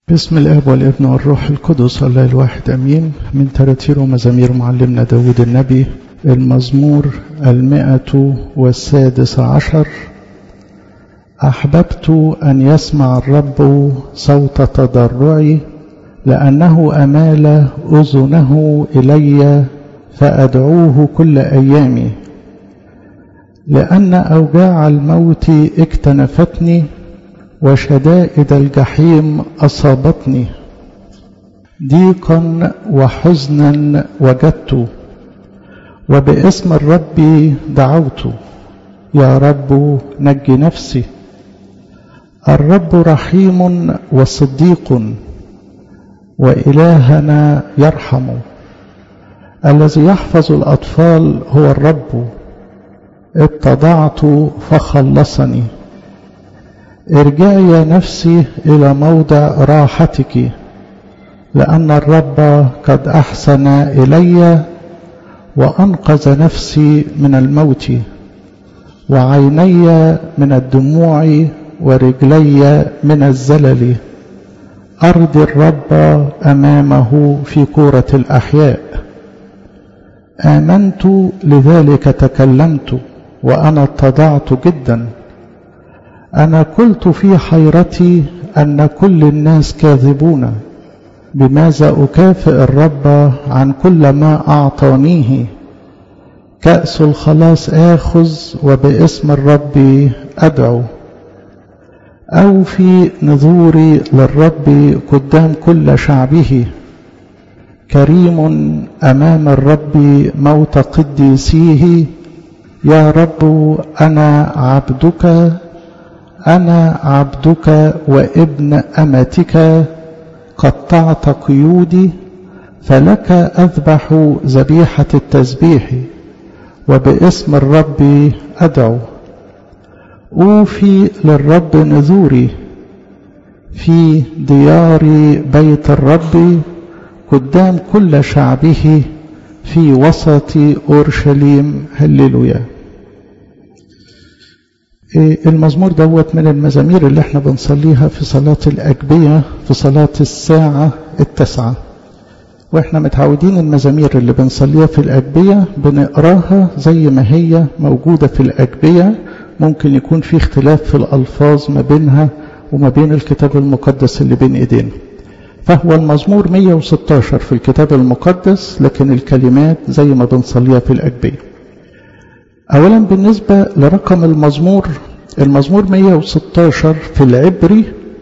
بسم الاب والابن والروح القدس الله الواحد امين من تراتير ومزامير معلمنا داود النبي المزمور المائة والسادس عشر احببت ان يسمع الرب صوت تضرعي لانه امال اذنه الي فادعوه كل ايامي لان اوجاع الموت اكتنفتني وشدائد الجحيم أصابتني ضيقا وحزنا وجدت وباسم الرب دعوت يا رب نج نفسي الرب رحيم وصديق وإلهنا يرحم الذي يحفظ الأطفال هو الرب اتضعت فخلصني ارجعي يا نفسي إلى موضع راحتك لأن الرب قد أحسن إلي وأنقذ نفسي من الموت وعيني من الدموع ورجلي من الزلل أرضي الرب أمامه في كورة الأحياء آمنت لذلك تكلمت وأنا اتضعت جداً أنا قلت في حيرتي أن كل الناس كاذبون بماذا أكافئ الرب عن كل ما أعطانيه كأس الخلاص آخذ وباسم الرب أدعو أو في نذوري للرب قدام كل شعبه كريم أمام الرب موت قديسيه يا رب أنا عبدك أنا عبدك وابن أمتك قطعت قيودي فلك أذبح ذبيحة التسبيح وباسم الرب أدعو أوفي للرب نذوري في ديار بيت الرب قدام كل شعبه في وسط أورشليم هللويا المزمور دوت من المزامير اللي احنا بنصليها في صلاة الأجبية في صلاة الساعة التاسعة واحنا متعودين المزامير اللي بنصليها في الأجبية بنقراها زي ما هي موجودة في الأجبية ممكن يكون في اختلاف في الألفاظ ما بينها وما بين الكتاب المقدس اللي بين ايدينا فهو المزمور 116 في الكتاب المقدس لكن الكلمات زي ما بنصليها في الأجبية أولا بالنسبة لرقم المزمور المزمور 116 في العبري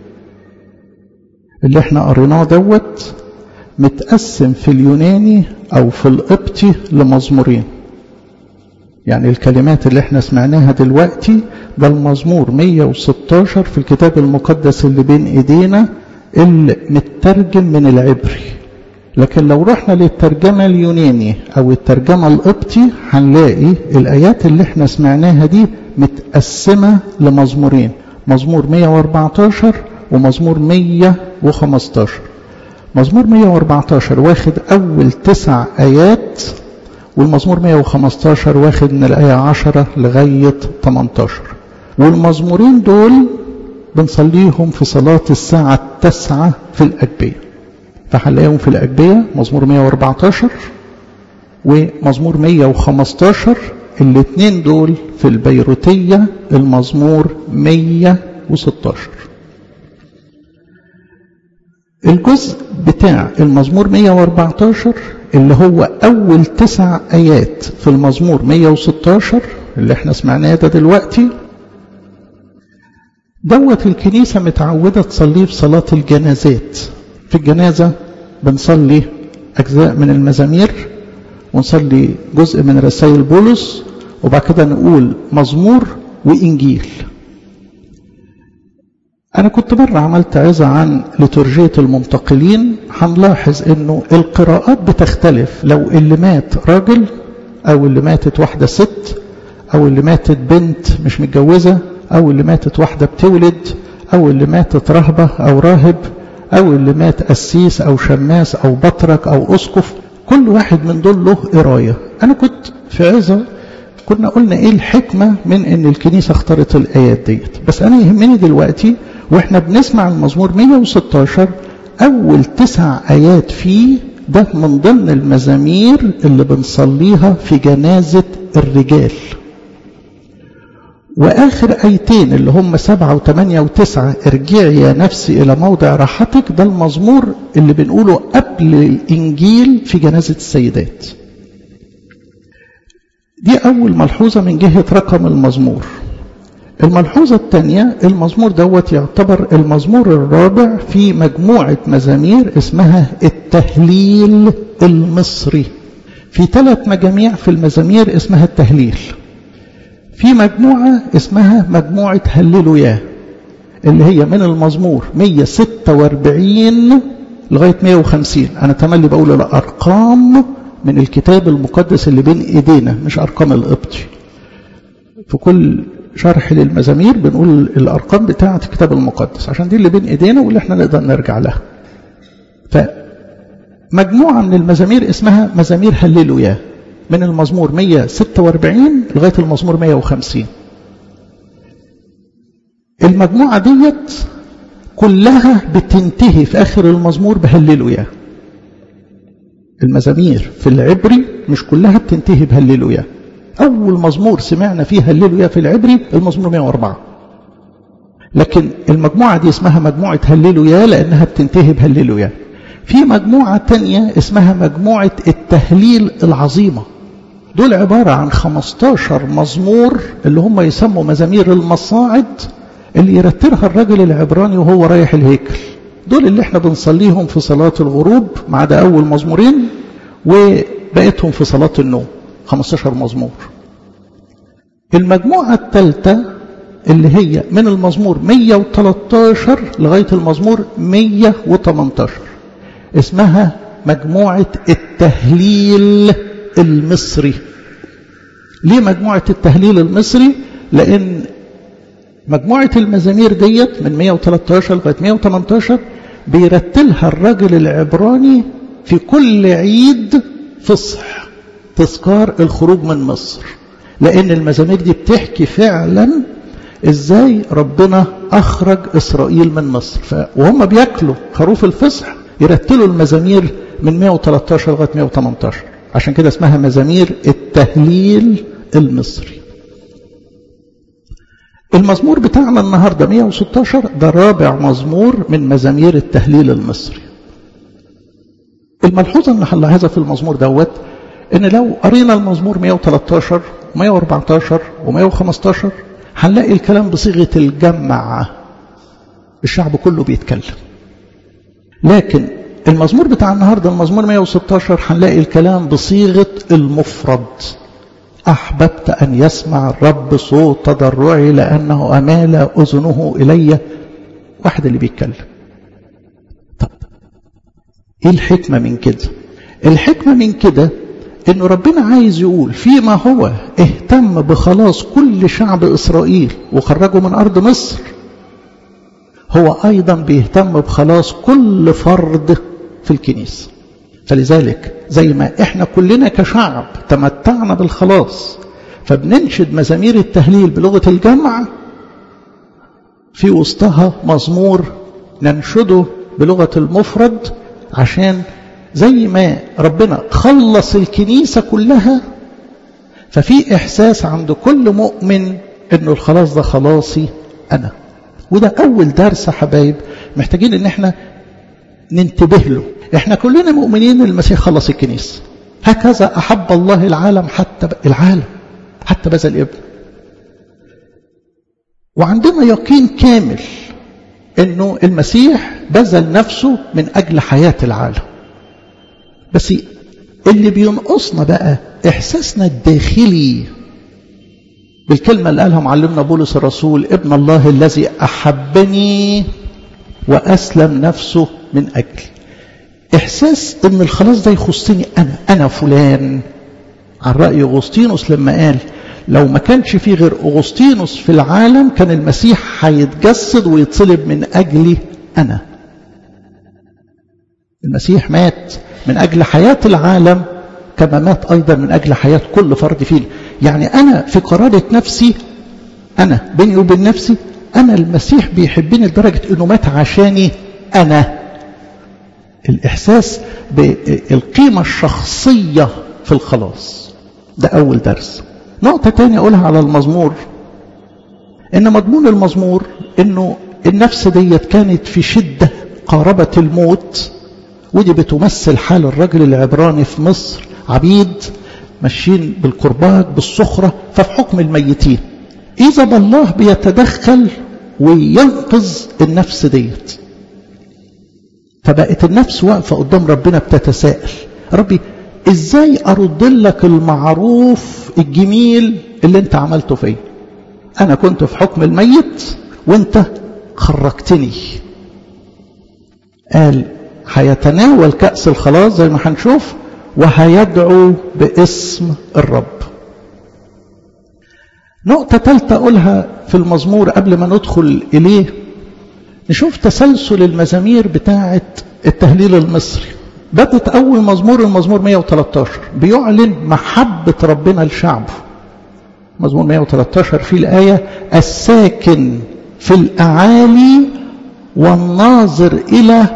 اللي احنا قريناه دوت متقسم في اليوناني أو في القبطي لمزمورين يعني الكلمات اللي احنا سمعناها دلوقتي ده المزمور 116 في الكتاب المقدس اللي بين ايدينا اللي مترجم من العبري لكن لو رحنا للترجمة اليوناني أو الترجمة القبطي هنلاقي الآيات اللي احنا سمعناها دي متقسمة لمزمورين مزمور 114 ومزمور 115 مزمور 114 واخد أول تسع آيات والمزمور 115 واخد من الآية 10 لغاية 18 والمزمورين دول بنصليهم في صلاة الساعة التاسعة في الأجبية فهنلاقيهم في الأجبية مزمور 114 ومزمور 115 الاثنين دول في البيروتية المزمور 116 الجزء بتاع المزمور 114 اللي هو أول تسع آيات في المزمور 116 اللي احنا سمعناه ده دلوقتي دوت الكنيسة متعودة تصليه في صلاة الجنازات في الجنازة بنصلي أجزاء من المزامير ونصلي جزء من رسائل بولس وبعد كده نقول مزمور وإنجيل أنا كنت مرة عملت عظة عن لترجية المنتقلين هنلاحظ إنه القراءات بتختلف لو اللي مات راجل أو اللي ماتت واحدة ست أو اللي ماتت بنت مش متجوزة أو اللي ماتت واحدة بتولد أو اللي ماتت رهبة أو راهب أو اللي مات قسيس أو شماس أو بطرك أو أسقف كل واحد من دول له قراية أنا كنت في عظة كنا قلنا إيه الحكمة من إن الكنيسة اختارت الآيات ديت بس أنا يهمني دلوقتي وإحنا بنسمع المزمور 116 أول تسع آيات فيه ده من ضمن المزامير اللي بنصليها في جنازة الرجال وآخر آيتين اللي هم سبعة وثمانية وتسعة ارجعي يا نفسي إلى موضع راحتك ده المزمور اللي بنقوله قبل الإنجيل في جنازة السيدات دي أول ملحوظة من جهة رقم المزمور الملحوظة الثانية المزمور دوت يعتبر المزمور الرابع في مجموعة مزامير اسمها التهليل المصري في ثلاث مجاميع في المزامير اسمها التهليل في مجموعة اسمها مجموعة هللويا اللي هي من المزمور 146 لغاية 150 أنا تملي بقول الأرقام من الكتاب المقدس اللي بين إيدينا مش أرقام القبطي في كل شرح للمزامير بنقول الأرقام بتاعة الكتاب المقدس عشان دي اللي بين إيدينا واللي احنا نقدر نرجع لها فمجموعة من المزامير اسمها مزامير هللويا من المزمور 146 لغاية المزمور 150 المجموعة ديت كلها بتنتهي في آخر المزمور بهللويا المزامير في العبري مش كلها بتنتهي بهللويا أول مزمور سمعنا فيه هللويا في العبري المزمور 104 لكن المجموعة دي اسمها مجموعة هللويا لأنها بتنتهي بهللويا في مجموعة تانية اسمها مجموعة التهليل العظيمة دول عبارة عن 15 مزمور اللي هم يسموا مزامير المصاعد اللي يرتلها الرجل العبراني وهو رايح الهيكل دول اللي احنا بنصليهم في صلاة الغروب ما عدا أول مزمورين وبقيتهم في صلاة النوم 15 مزمور المجموعة الثالثة اللي هي من المزمور 113 لغاية المزمور 118 اسمها مجموعة التهليل المصري ليه مجموعة التهليل المصري لأن مجموعة المزامير ديت من 113 لغاية 118 بيرتلها الرجل العبراني في كل عيد فصح تذكار الخروج من مصر لأن المزامير دي بتحكي فعلا ازاي ربنا أخرج إسرائيل من مصر وهم بياكلوا خروف الفصح يرتلوا المزامير من 113 لغاية 118 عشان كده اسمها مزامير التهليل المصري المزمور بتاعنا النهاردة 116 ده رابع مزمور من مزامير التهليل المصري الملحوظة اللي هنلاحظها في المزمور دوت ان لو قرينا المزمور 113 و114 و115 هنلاقي الكلام بصيغة الجمع الشعب كله بيتكلم لكن المزمور بتاع النهاردة المزمور 116 هنلاقي الكلام بصيغة المفرد أحببت أن يسمع الرب صوت تضرعي لأنه أمال أذنه إلي واحد اللي بيتكلم طب إيه الحكمة من كده الحكمة من كده إن ربنا عايز يقول فيما هو اهتم بخلاص كل شعب إسرائيل وخرجه من أرض مصر هو أيضا بيهتم بخلاص كل فرد في الكنيسة فلذلك زي ما احنا كلنا كشعب تمتعنا بالخلاص فبننشد مزامير التهليل بلغة الجمع في وسطها مزمور ننشده بلغة المفرد عشان زي ما ربنا خلص الكنيسة كلها ففي إحساس عند كل مؤمن إنه الخلاص ده خلاصي أنا وده أول درس حبايب محتاجين إن احنا ننتبه له احنا كلنا مؤمنين ان المسيح خلص الكنيسة هكذا أحب الله العالم حتى العالم حتى بذل ابن وعندنا يقين كامل انه المسيح بذل نفسه من اجل حياة العالم بس اللي بينقصنا بقى احساسنا الداخلي بالكلمة اللي قالها معلمنا بولس الرسول ابن الله الذي أحبني وأسلم نفسه من أجلي إحساس إن الخلاص ده يخصني أنا أنا فلان عن رأي أغسطينوس لما قال لو ما كانش في غير أغسطينوس في العالم كان المسيح هيتجسد ويتصلب من أجلي أنا المسيح مات من أجل حياة العالم كما مات أيضا من أجل حياة كل فرد فينا يعني أنا في قرارة نفسي أنا بيني وبين نفسي أنا المسيح بيحبني لدرجة أنه مات عشاني أنا الإحساس بالقيمة الشخصية في الخلاص ده أول درس نقطة تانية أقولها على المزمور إن مضمون المزمور إنه النفس ديت كانت في شدة قاربت الموت ودي بتمثل حال الرجل العبراني في مصر عبيد ماشيين بالكرباج بالصخرة ففي حكم الميتين إذا بالله بيتدخل وينقذ النفس ديت فبقت النفس واقفة قدام ربنا بتتساءل ربي ازاي ارد لك المعروف الجميل اللي انت عملته فيا انا كنت في حكم الميت وانت خرجتني قال هيتناول كأس الخلاص زي ما هنشوف وهيدعو باسم الرب نقطة ثالثة أقولها في المزمور قبل ما ندخل إليه نشوف تسلسل المزامير بتاعة التهليل المصري بدت أول مزمور المزمور 113 بيعلن محبة ربنا لشعبه مزمور 113 في الآية الساكن في الأعالي والناظر إلى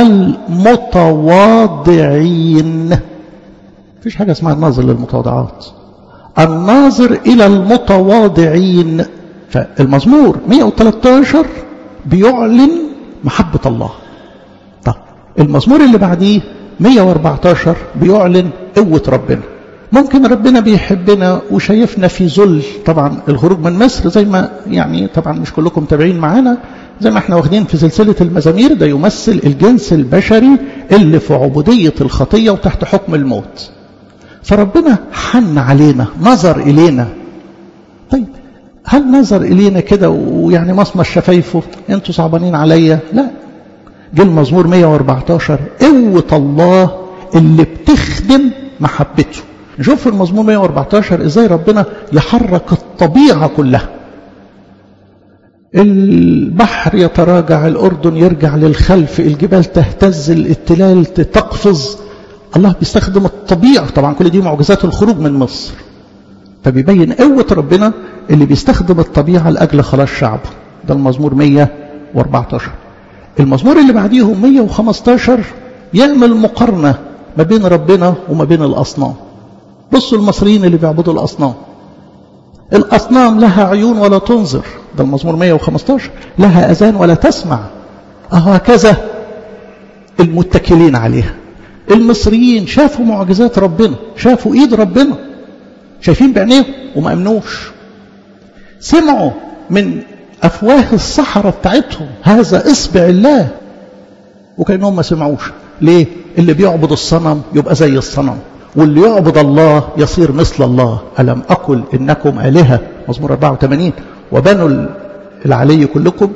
المتواضعين مفيش حاجة اسمها الناظر للمتواضعات الناظر إلى المتواضعين فالمزمور 113 بيعلن محبة الله طب المزمور اللي بعديه 114 بيعلن قوة ربنا ممكن ربنا بيحبنا وشايفنا في ذل طبعا الخروج من مصر زي ما يعني طبعا مش كلكم متابعين معانا زي ما احنا واخدين في سلسلة المزامير ده يمثل الجنس البشري اللي في عبودية الخطية وتحت حكم الموت فربنا حن علينا نظر إلينا طيب هل نظر إلينا كده ويعني مصمص شفايفه انتوا صعبانين عليا لا جه المزمور 114 قوة الله اللي بتخدم محبته نشوف في المزمور 114 ازاي ربنا يحرك الطبيعة كلها البحر يتراجع الأردن يرجع للخلف الجبال تهتز التلال تقفز الله بيستخدم الطبيعة طبعا كل دي معجزات الخروج من مصر فبيبين قوة ربنا اللي بيستخدم الطبيعة لأجل خلاص شعبه ده المزمور 114 المزمور اللي بعديهم 115 يعمل مقارنة ما بين ربنا وما بين الأصنام بصوا المصريين اللي بيعبدوا الأصنام الأصنام لها عيون ولا تنظر ده المزمور 115 لها أذان ولا تسمع هكذا المتكلين عليها المصريين شافوا معجزات ربنا شافوا ايد ربنا شايفين بعينيهم وما امنوش سمعوا من افواه الصحراء بتاعتهم هذا اصبع الله وكانهم ما سمعوش ليه اللي بيعبد الصنم يبقى زي الصنم واللي يعبد الله يصير مثل الله ألم أقل إنكم آلهة مزمور 84 وبنوا العلي كلكم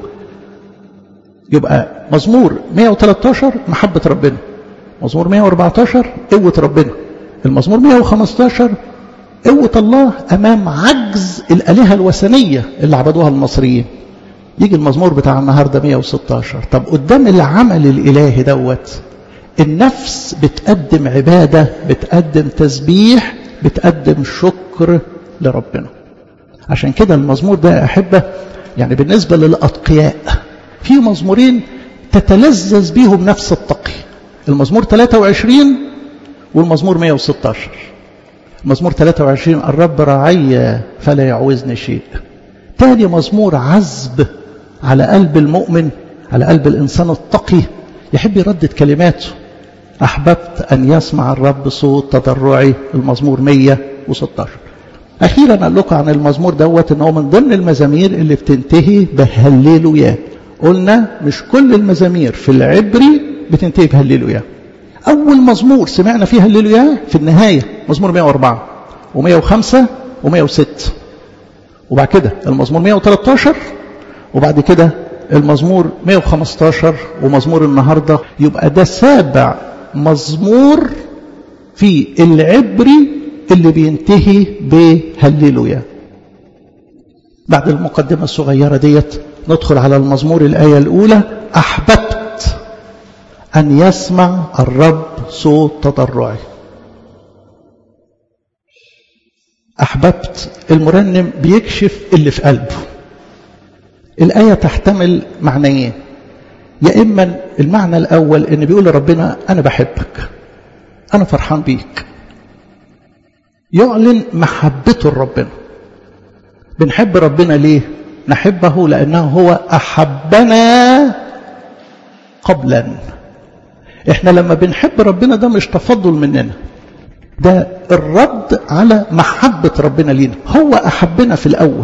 يبقى مزمور 113 محبة ربنا مزمور 114 قوة ربنا المزمور 115 قوة الله أمام عجز الآلهة الوثنية اللي عبدوها المصريين يجي المزمور بتاع النهاردة 116 طب قدام العمل الإلهي دوت النفس بتقدم عبادة بتقدم تسبيح بتقدم شكر لربنا عشان كده المزمور ده أحبة يعني بالنسبة للأتقياء في مزمورين تتلذذ بيهم نفس التقي المزمور 23 والمزمور 116 المزمور 23 الرب راعي فلا يعوزني شيء تاني مزمور عذب على قلب المؤمن على قلب الإنسان التقي يحب يردد كلماته أحببت أن يسمع الرب صوت تضرعي المزمور 116 أخيرا أقول لكم عن المزمور دوت أنه من ضمن المزامير اللي بتنتهي بهللويا قلنا مش كل المزامير في العبري بتنتهي بهللويا أول مزمور سمعنا فيه هللويا في النهاية مزمور 104 و105 و106 وبعد كده المزمور 113 وبعد كده المزمور 115 ومزمور النهاردة يبقى ده سابع مزمور في العبري اللي بينتهي بهللويا بعد المقدمة الصغيرة ديت ندخل على المزمور الآية الأولى أحببت أن يسمع الرب صوت تضرعي أحببت المرنم بيكشف اللي في قلبه الآية تحتمل معنيين يا إما المعنى الأول إن بيقول لربنا أنا بحبك أنا فرحان بيك يعلن محبته لربنا بنحب ربنا ليه نحبه لأنه هو أحبنا قبلا احنا لما بنحب ربنا ده مش تفضل مننا ده الرد على محبة ربنا لينا هو أحبنا في الأول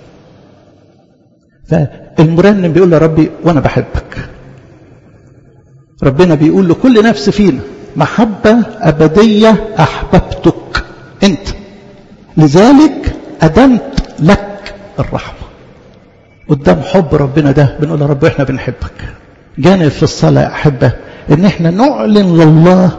فالمرنم بيقول لربي وأنا بحبك ربنا بيقول لكل نفس فينا محبة أبدية أحببتك أنت لذلك أدمت لك الرحمة قدام حب ربنا ده بنقول يا رب احنا بنحبك جانب في الصلاة يا أحبة إن احنا نعلن لله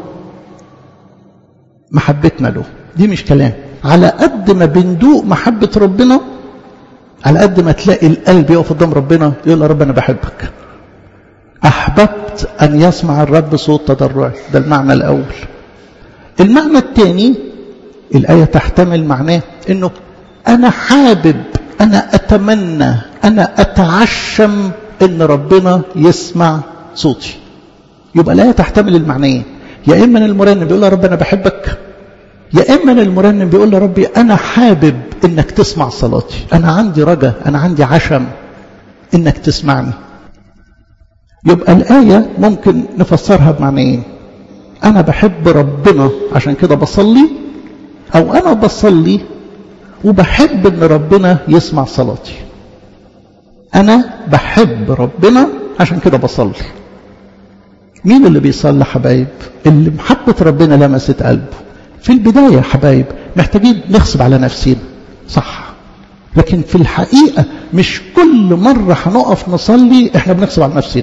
محبتنا له دي مش كلام على قد ما بندوق محبة ربنا على قد ما تلاقي القلب يقف قدام ربنا يقول يا رب أنا بحبك أحببت أن يسمع الرب صوت تضرعي ده المعنى الأول المعنى الثاني الآية تحتمل معناه أنه أنا حابب أنا أتمنى أنا أتعشم أن ربنا يسمع صوتي يبقى الآية تحتمل المعنيين يا إما المرنم بيقول يا رب أنا بحبك يا إما المرنم بيقول يا ربي أنا حابب أنك تسمع صلاتي أنا عندي رجا أنا عندي عشم أنك تسمعني يبقى الآية ممكن نفسرها بمعنيين أنا بحب ربنا عشان كده بصلي أو أنا بصلي وبحب أن ربنا يسمع صلاتي أنا بحب ربنا عشان كده بصلي مين اللي بيصلي حبايب اللي محبة ربنا لمست قلبه في البداية يا حبايب محتاجين نغصب على نفسنا صح لكن في الحقيقة مش كل مرة هنقف نصلي احنا بنغصب على نفسنا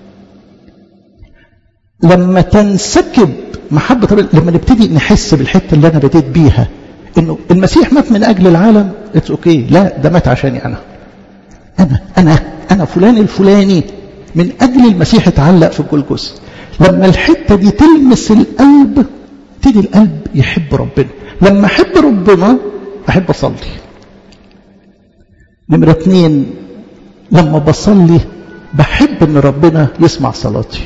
لما تنسكب محبة ربنا لما نبتدي نحس بالحتة اللي أنا بديت بيها إنه المسيح مات من أجل العالم اتس اوكي لا ده مات عشاني أنا أنا أنا أنا فلان الفلاني من أجل المسيح اتعلق في الجلجث لما الحتة دي تلمس القلب تيجي القلب يحب ربنا لما أحب ربنا أحب أصلي نمرة اتنين لما بصلي بحب ان ربنا يسمع صلاتي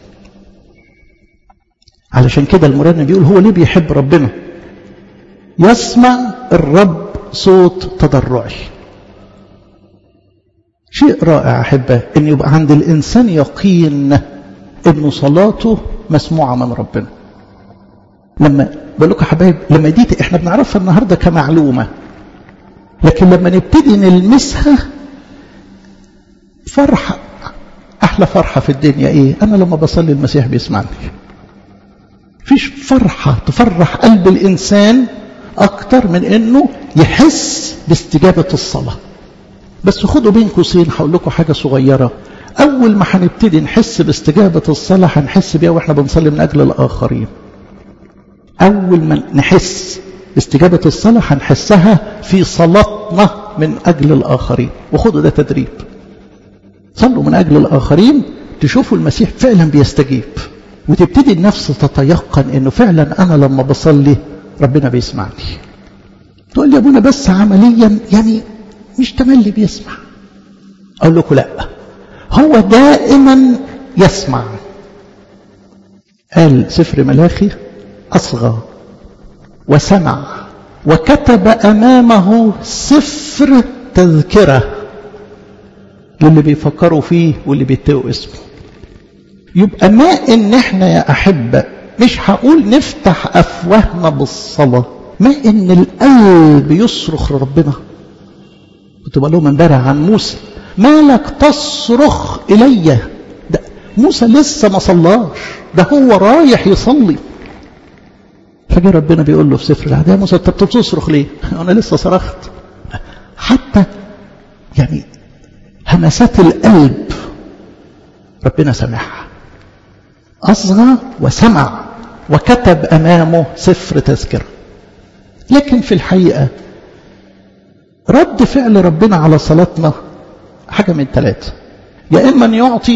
علشان كده المرنم بيقول هو ليه بيحب ربنا يسمع الرب صوت تضرعي شيء رائع أحبة أن يبقى عند الإنسان يقين أن صلاته مسموعة من ربنا لما بقول لكم حبايب لما دي احنا بنعرفها النهارده كمعلومه لكن لما نبتدي نلمسها فرحه احلى فرحه في الدنيا ايه انا لما بصلي المسيح بيسمعني فيش فرحه تفرح قلب الانسان اكتر من انه يحس باستجابه الصلاه بس خدوا بين قوسين هقول لكم حاجه صغيره اول ما هنبتدي نحس باستجابه الصلاه هنحس بيها واحنا بنصلي من اجل الاخرين أول ما نحس استجابة الصلاة هنحسها في صلاتنا من أجل الآخرين وخدوا ده تدريب صلوا من أجل الآخرين تشوفوا المسيح فعلا بيستجيب وتبتدي النفس تتيقن أنه فعلا أنا لما بصلي ربنا بيسمعني تقول لي يا ابونا بس عمليا يعني مش تملي بيسمع أقول لكم لا هو دائما يسمع قال سفر ملاخي أصغى وسمع وكتب أمامه سفر تذكرة للي بيفكروا فيه واللي بيتقوا اسمه يبقى ما إن إحنا يا أحبة مش هقول نفتح أفواهنا بالصلاة ما إن القلب يصرخ لربنا كنت بقول لهم امبارح عن موسى مالك تصرخ إلي ده موسى لسه ما صلاش ده هو رايح يصلي فجاء ربنا بيقول له في سفر العهد يا موسى انت بتصرخ ليه؟ انا لسه صرخت حتى يعني همسات القلب ربنا سمعها اصغى وسمع وكتب امامه سفر تذكره لكن في الحقيقه رد فعل ربنا على صلاتنا حاجه من ثلاثه يا اما ان يعطي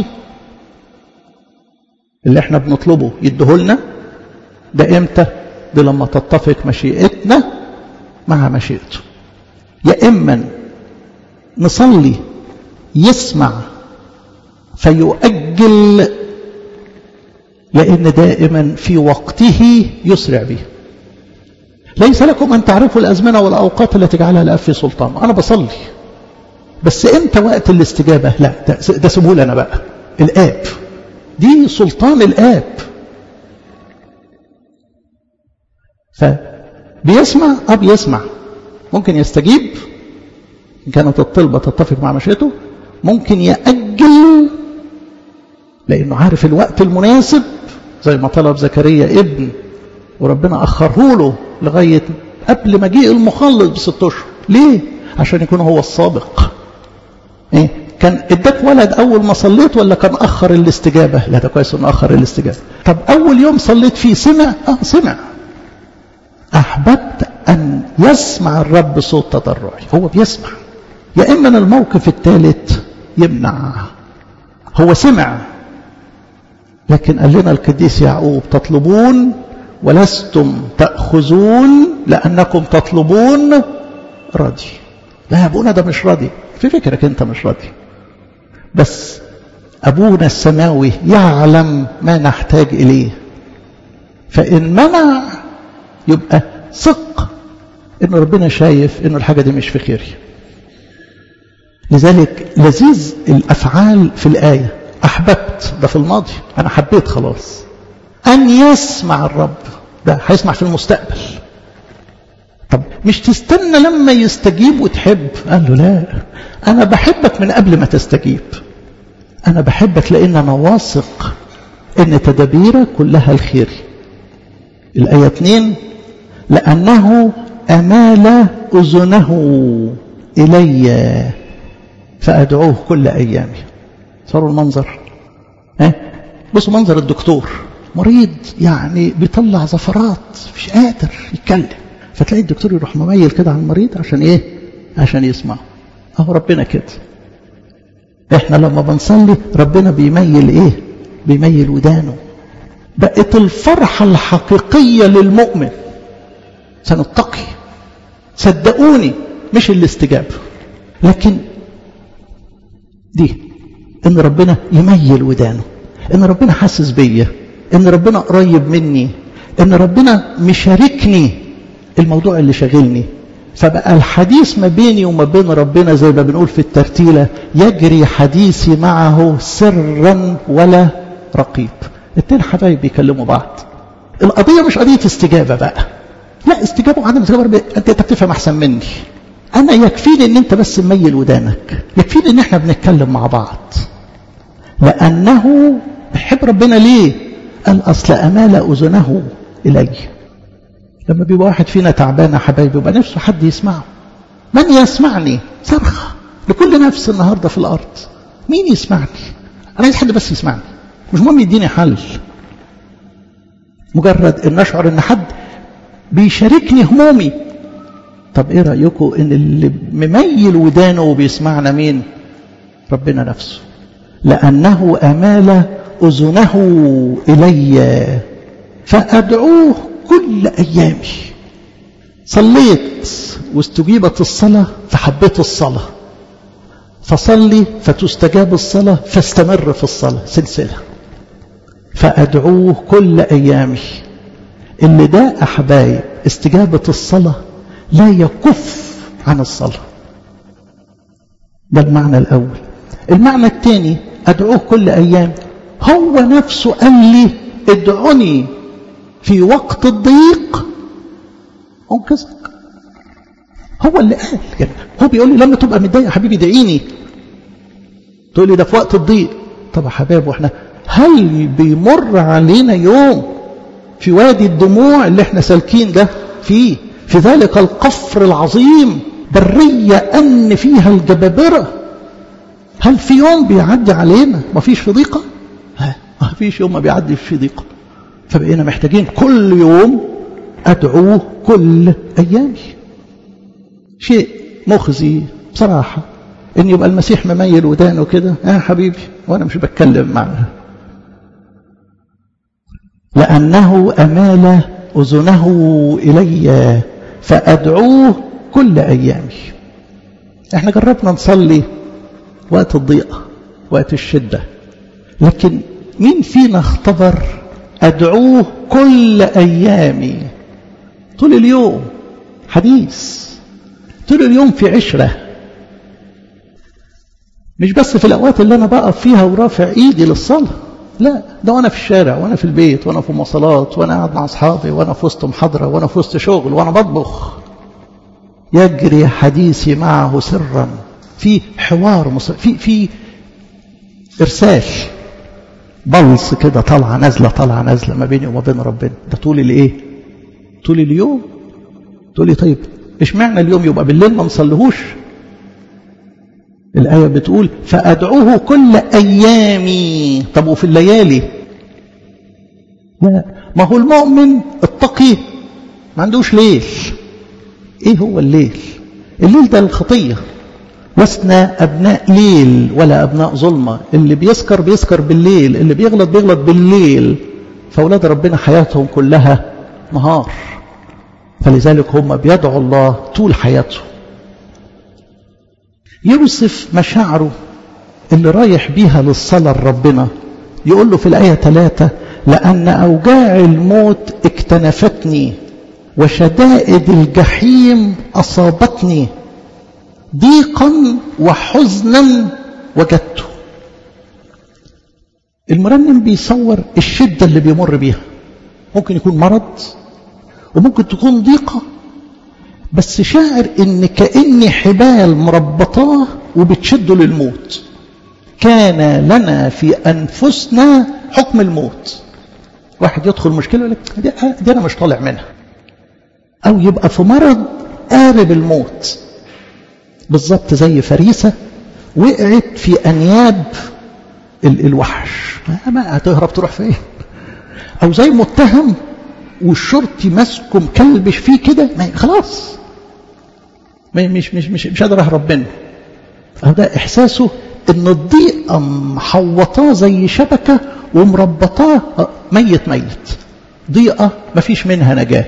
اللي احنا بنطلبه يديهولنا ده امتى دي لما تتفق مشيئتنا مع مشيئته يا إما نصلي يسمع فيؤجل لأن دائما في وقته يسرع به ليس لكم أن تعرفوا الأزمنة والأوقات التي جعلها الأب في سلطان أنا بصلي بس إمتى وقت الاستجابة لا ده سيبه أنا بقى الآب دي سلطان الآب فبيسمع أب يسمع ممكن يستجيب إن كانت الطلبة تتفق مع مشيئته ممكن يأجل لأنه عارف الوقت المناسب زي ما طلب زكريا ابن وربنا أخره له لغاية قبل مجيء المخلص بست أشهر ليه؟ عشان يكون هو السابق إيه؟ كان اداك ولد أول ما صليت ولا كان أخر الاستجابة لا ده كويس إنه أخر الاستجابة طب أول يوم صليت فيه سمع آه سمع أحببت أن يسمع الرب صوت تضرعي هو بيسمع يا إما الموقف الثالث يمنع هو سمع لكن قال لنا القديس يعقوب تطلبون ولستم تأخذون لأنكم تطلبون راضي لا يا أبونا ده مش راضي في فكرك أنت مش راضي بس أبونا السماوي يعلم ما نحتاج إليه فإن منع يبقى ثق إن ربنا شايف إن الحاجة دي مش في خيري لذلك لذيذ الأفعال في الآية أحببت ده في الماضي أنا حبيت خلاص أن يسمع الرب ده هيسمع في المستقبل طب مش تستنى لما يستجيب وتحب قال له لا أنا بحبك من قبل ما تستجيب أنا بحبك لأن أنا واثق أن تدابيرك كلها الخير الآية 2 لأنه أمال أذنه إلي فأدعوه كل أيامي صاروا المنظر ها بصوا منظر الدكتور مريض يعني بيطلع زفرات مش قادر يتكلم فتلاقي الدكتور يروح مميل كده على المريض عشان ايه عشان يسمعه اهو ربنا كده احنا لما بنصلي ربنا بيميل ايه بيميل ودانه بقت الفرحة الحقيقية للمؤمن سنتقي صدقوني مش الاستجابة لكن دي ان ربنا يميل ودانه ان ربنا حاسس بيا ان ربنا قريب مني ان ربنا مشاركني الموضوع اللي شاغلني فبقى الحديث ما بيني وما بين ربنا زي ما بنقول في الترتيلة يجري حديثي معه سرا ولا رقيب اتنين حبايب بيكلموا بعض القضية مش قضية استجابة بقى لا استجابة وعدم استجابة انت بتفهم احسن مني انا يكفيني ان انت بس مميل ودانك يكفيني ان احنا بنتكلم مع بعض لانه بحب ربنا ليه قال اصل امال اذنه الي لما بيبقى واحد فينا تعبان يا حبايبي يبقى نفسه حد يسمعه من يسمعني صرخة لكل نفس النهاردة في الأرض مين يسمعني أنا عايز حد بس يسمعني مش مهم يديني حل مجرد ان اشعر ان حد بيشاركني همومي طب ايه رايكم ان اللي مميل ودانه وبيسمعنا مين ربنا نفسه لانه امال اذنه الي فادعوه كل ايامي صليت واستجيبت الصلاه فحبيت الصلاه فصلي فتستجاب الصلاه فاستمر في الصلاه سلسله فأدعوه كل أيامي اللي ده أحبايب استجابة الصلاة لا يكف عن الصلاة ده المعنى الأول المعنى الثاني أدعوه كل أيام هو نفسه قال لي ادعوني في وقت الضيق أنقذك هو اللي قال يعني هو بيقول لي لما تبقى متضايق يا حبيبي ادعيني تقول لي ده في وقت الضيق طب يا حبايب واحنا هل بيمر علينا يوم في وادي الدموع اللي احنا سالكين ده فيه في ذلك القفر العظيم برية أن فيها الجبابرة هل في يوم بيعدي علينا ما فيش في ضيقة ما فيش يوم ما بيعدي في ضيقة فبقينا محتاجين كل يوم أدعوه كل أيامي شيء مخزي بصراحة إن يبقى المسيح مميل ودانه كده يا آه حبيبي وأنا مش بتكلم معاه لأنه أمال أذنه إلي فأدعوه كل أيامي احنا جربنا نصلي وقت الضيقة وقت الشدة لكن مين فينا اختبر أدعوه كل أيامي طول اليوم حديث طول اليوم في عشرة مش بس في الأوقات اللي أنا بقف فيها ورافع إيدي للصلاة لا ده وأنا في الشارع وأنا في البيت وأنا في مواصلات وأنا قاعد مع أصحابي وأنا في وسط محاضرة وأنا في وسط شغل وأنا بطبخ يجري حديثي معه سرا في حوار مصر في في إرسال بلص كده طالعة نازلة طالعة نازلة ما بيني وما بين ربنا ده طول الإيه؟ طول اليوم تقول لي طيب اشمعنى اليوم يبقى بالليل ما نصليهوش الآية بتقول فأدعوه كل أيامي طب وفي الليالي لا ما هو المؤمن التقي ما عندوش ليل ايه هو الليل الليل ده الخطية لسنا أبناء ليل ولا أبناء ظلمة اللي بيسكر بيسكر بالليل اللي بيغلط بيغلط بالليل فأولاد ربنا حياتهم كلها نهار فلذلك هم بيدعوا الله طول حياتهم يوصف مشاعره اللي رايح بيها للصلاة لربنا يقول له في الآية ثلاثة لأن أوجاع الموت اكتنفتني وشدائد الجحيم أصابتني ضيقا وحزنا وجدته المرنم بيصور الشدة اللي بيمر بيها ممكن يكون مرض وممكن تكون ضيقة بس شاعر ان كأني حبال مربطاه وبتشده للموت كان لنا في أنفسنا حكم الموت واحد يدخل مشكلة يقول لك دي, دي أنا مش طالع منها أو يبقى في مرض قارب الموت بالظبط زي فريسة وقعت في أنياب ال الوحش ما هتهرب تروح فين أو زي متهم والشرطي ماسكه مكلبش فيه كده خلاص مش مش مش مش قادر اهرب منه فده احساسه ان الضيقه محوطاه زي شبكه ومربطاه ميت ميت ضيقه مفيش منها نجاه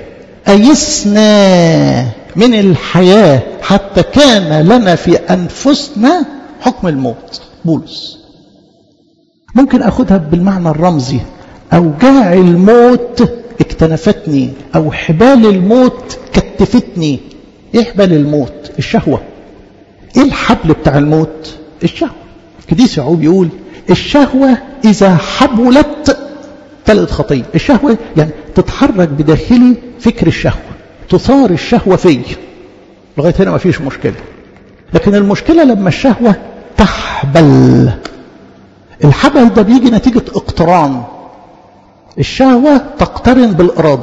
ايسنا من الحياه حتى كان لنا في انفسنا حكم الموت بولس ممكن اخدها بالمعنى الرمزي اوجاع الموت اكتنفتني او حبال الموت كتفتني ايه حبال الموت الشهوه ايه الحبل بتاع الموت الشهوه كديس يعقوب يقول الشهوه اذا حبلت تلقت خطيه الشهوه يعني تتحرك بداخلي فكر الشهوه تثار الشهوه في لغايه هنا ما فيش مشكله لكن المشكله لما الشهوه تحبل الحبل ده بيجي نتيجه اقتران الشهوة تقترن بالإرادة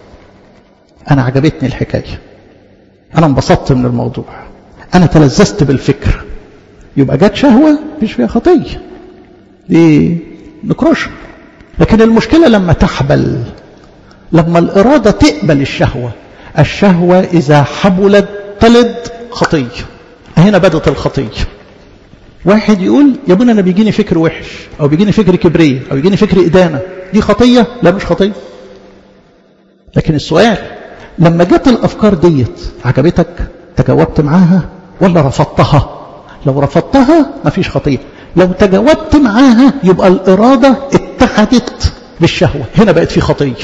أنا عجبتني الحكاية أنا انبسطت من الموضوع أنا تلذذت بالفكر يبقى جت شهوة مش فيها خطية دي نكرشها لكن المشكلة لما تحبل لما الإرادة تقبل الشهوة الشهوة إذا حبلت تلد خطية هنا بدت الخطية واحد يقول يا ابونا انا بيجيني فكر وحش او بيجيني فكر كبريه او بيجيني فكر ادانه دي خطيه لا مش خطيه لكن السؤال لما جت الافكار ديت عجبتك تجاوبت معاها ولا رفضتها لو رفضتها مفيش خطيه لو تجاوبت معاها يبقى الاراده اتحدت بالشهوه هنا بقت في خطيه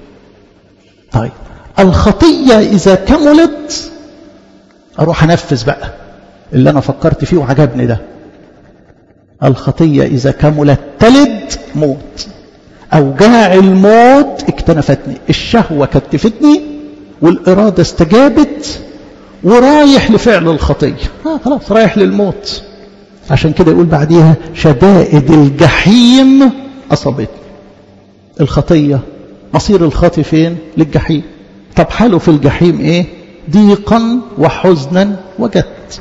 طيب الخطيه اذا كملت اروح انفذ بقى اللي انا فكرت فيه وعجبني ده الخطية إذا كملت تلد موت أوجاع الموت اكتنفتني الشهوة كتفتني والإرادة استجابت ورايح لفعل الخطية آه خلاص رايح للموت عشان كده يقول بعديها شدائد الجحيم أصابتني الخطية مصير الخاطي فين للجحيم طب حاله في الجحيم ايه ضيقا وحزنا وجدت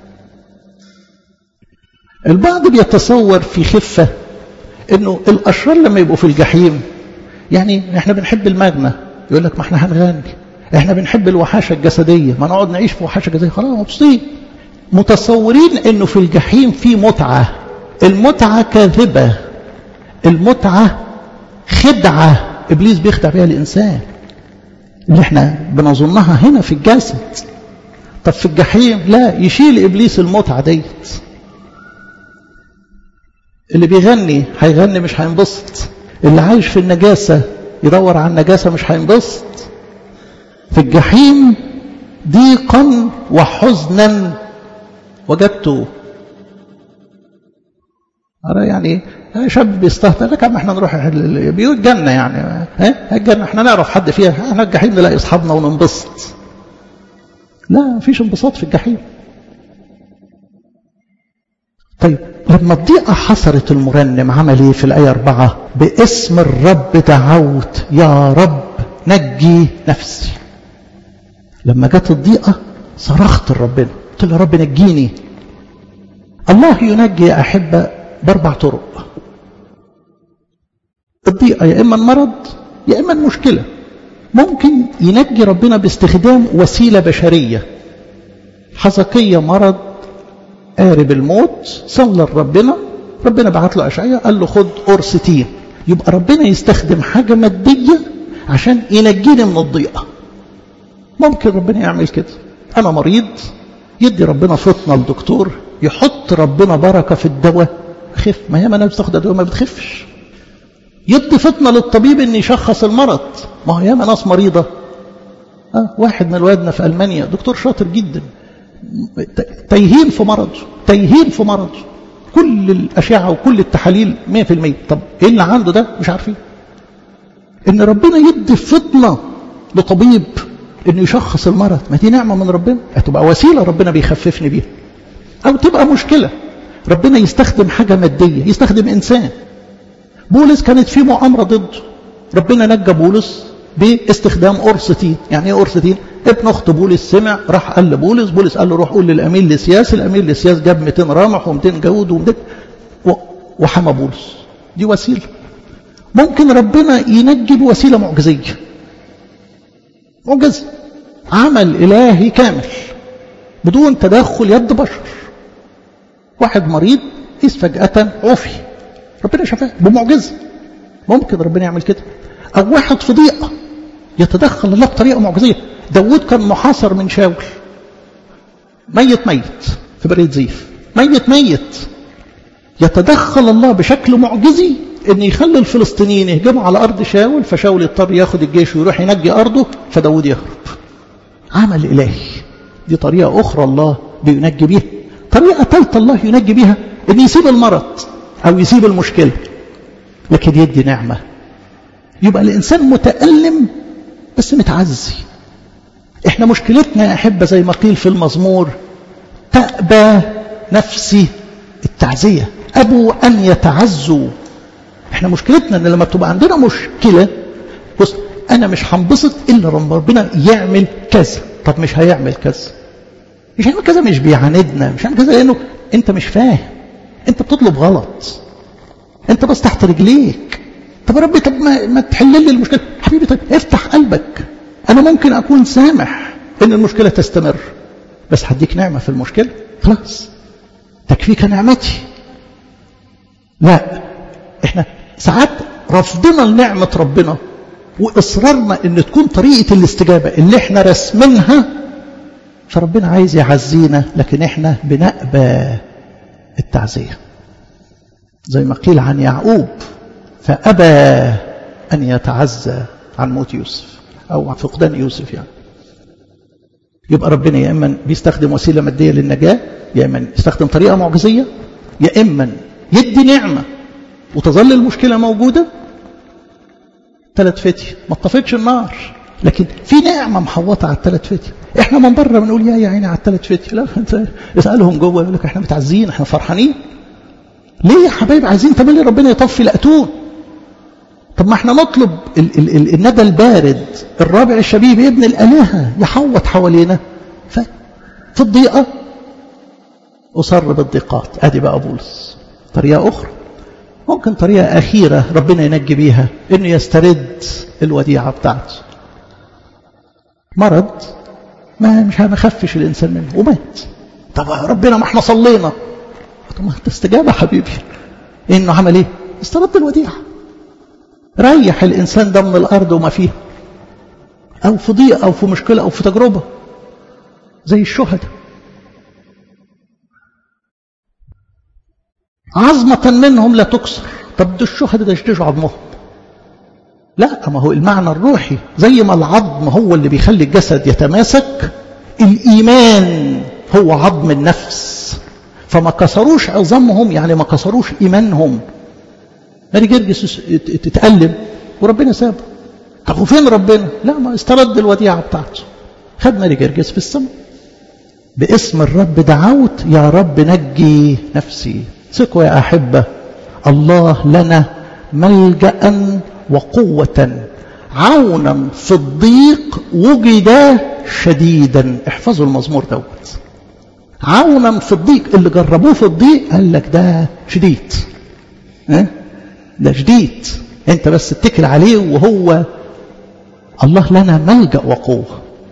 البعض بيتصور في خفة انه الاشرار لما يبقوا في الجحيم يعني احنا بنحب المغنى يقول لك ما احنا هنغني احنا بنحب الوحاشة الجسدية ما نقعد نعيش في وحاشة جسدية خلاص مبسوطين متصورين انه في الجحيم في متعة المتعة كاذبة المتعة خدعة ابليس بيخدع بها الانسان اللي احنا بنظنها هنا في الجسد طب في الجحيم لا يشيل ابليس المتعة ديت اللي بيغني هيغني مش هينبسط اللي عايش في النجاسة يدور على النجاسة مش هينبسط في الجحيم ضيقا وحزنا وجدته أرى يعني شاب بيستهتر لك عم احنا نروح بيوت جنة يعني ها الجنة احنا نعرف حد فيها احنا الجحيم نلاقي اصحابنا وننبسط لا مفيش انبساط في الجحيم طيب لما الضيقة حصرت المرنم عمل ايه في الآية أربعة باسم الرب دعوت يا رب نجي نفسي لما جت الضيقة صرخت لربنا قلت له يا رب نجيني الله ينجي يا أحبة بأربع طرق الضيقة يا إما المرض يا إما المشكلة ممكن ينجي ربنا باستخدام وسيلة بشرية حزقية مرض قارب الموت صلى لربنا ربنا بعت له أشعية قال له خد أورستين يبقى ربنا يستخدم حاجة مادية عشان ينجيني من الضيقة ممكن ربنا يعمل كده أنا مريض يدي ربنا فطنة للدكتور يحط ربنا بركة في الدواء خف ما هي ما ناس بتاخد أدوية ما بتخفش يدي فطنة للطبيب ان يشخص المرض ما هو ياما ناس مريضة أه واحد من الوادنا في ألمانيا دكتور شاطر جدا تيهين في مرضه تيهين في مرضه كل الأشعة وكل التحاليل 100% طب ايه اللي عنده ده مش عارفين ان ربنا يدي فطنة لطبيب انه يشخص المرض ما دي نعمة من ربنا هتبقى وسيلة ربنا بيخففني بيها او تبقى مشكلة ربنا يستخدم حاجة مادية يستخدم انسان بولس كانت في مؤامرة ضده ربنا نجى بولس باستخدام أرستين يعني ايه أرستين ابن أخت بولس سمع راح قال لبولس بولس قال له روح قول للأمير لسياس الأمير لسياس جاب 200 رامح و200 جود و200 وحمى بولس دي وسيلة ممكن ربنا ينجي بوسيلة معجزية معجزة عمل إلهي كامل بدون تدخل يد بشر واحد مريض إذ فجأة عفي ربنا شفاه بمعجزة ممكن ربنا يعمل كده أو واحد في ضيقة يتدخل الله بطريقة معجزية داود كان محاصر من شاول ميت ميت في بريد زيف ميت ميت يتدخل الله بشكل معجزي ان يخلي الفلسطينيين يهجموا على ارض شاول فشاول يضطر ياخد الجيش ويروح ينجي ارضه فداود يهرب عمل الهي دي طريقه اخرى الله بينجي بيها طريقه ثالثه الله ينجي بيها ان يسيب المرض او يسيب المشكله لكن يدي نعمه يبقى الانسان متالم بس متعزي احنا مشكلتنا يا احبه زي ما قيل في المزمور تأبى نفسي التعزيه ابوا ان يتعزوا احنا مشكلتنا ان لما بتبقى عندنا مشكله بص انا مش هنبسط الا لما ربنا يعمل كذا طب مش هيعمل كذا مش هيعمل كذا مش بيعاندنا مش هيعمل كذا لانه انت مش فاهم انت بتطلب غلط انت بس تحت رجليك طب يا ربي طب ما, ما تحل لي المشكله حبيبي طب افتح قلبك انا ممكن اكون سامح ان المشكله تستمر بس هديك نعمه في المشكله خلاص تكفيك نعمتي لا احنا ساعات رفضنا لنعمة ربنا وإصرارنا إن تكون طريقة الاستجابة اللي احنا رسمينها فربنا عايز يعزينا لكن احنا بنأبى التعزية زي ما قيل عن يعقوب فأبى أن يتعزى عن موت يوسف أو عن فقدان يوسف يعني يبقى ربنا يا إما بيستخدم وسيلة مادية للنجاة يا إما يستخدم طريقة معجزية يا إما يدي نعمة وتظل المشكلة موجودة ثلاث فتي ما اتطفتش النار لكن في نعمة محوطة على الثلاث فتي احنا من بره بنقول يا يا عيني على الثلاث فتي لا انت اسألهم جوه يقول لك احنا متعزين احنا فرحانين ليه يا حبايب عايزين تملي ربنا يطفي الأتون طب ما احنا نطلب ال ال ال الندى البارد الرابع الشبيب ابن الآلهة يحوط حوالينا في الضيقة أصر بالضيقات ادي بقى بولس طريقة أخرى ممكن طريقة أخيرة ربنا ينجي بيها إنه يسترد الوديعة بتاعته مرض ما مش هنخفش الإنسان منه ومات طب ربنا ما احنا صلينا طب ما تستجاب يا حبيبي إنه عمل إيه استرد الوديعة ريح الإنسان ده من الأرض وما فيها أو في ضيق أو في مشكلة أو في تجربة زي الشهداء عظمة منهم لا تكسر طب ده الشهداء ده يشتجوا عظمهم لا ما هو المعنى الروحي زي ما العظم هو اللي بيخلي الجسد يتماسك الإيمان هو عظم النفس فما كسروش عظامهم يعني ما كسروش إيمانهم ماري جرجس تتألم وربنا سابه طب وفين ربنا لا ما استرد الوديعة بتاعته خد ماري جرجس في السماء باسم الرب دعوت يا رب نجي نفسي ثقوا يا أحبة الله لنا ملجأ وقوة عونا في الضيق وجد شديدا احفظوا المزمور دوت عونا في الضيق اللي جربوه في الضيق قال لك ده شديد ها ده شديد انت بس اتكل عليه وهو الله لنا ملجأ وقوة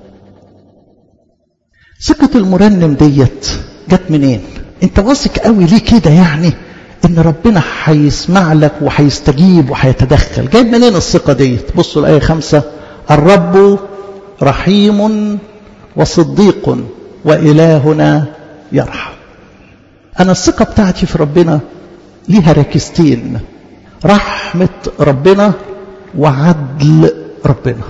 ثقة المرنم ديت جت منين انت واثق قوي ليه كده يعني ان ربنا هيسمع لك وهيستجيب وهيتدخل جايب منين الثقة ديت بصوا الآية خمسة الرب رحيم وصديق وإلهنا يرحم أنا الثقة بتاعتي في ربنا ليها ركستين رحمة ربنا وعدل ربنا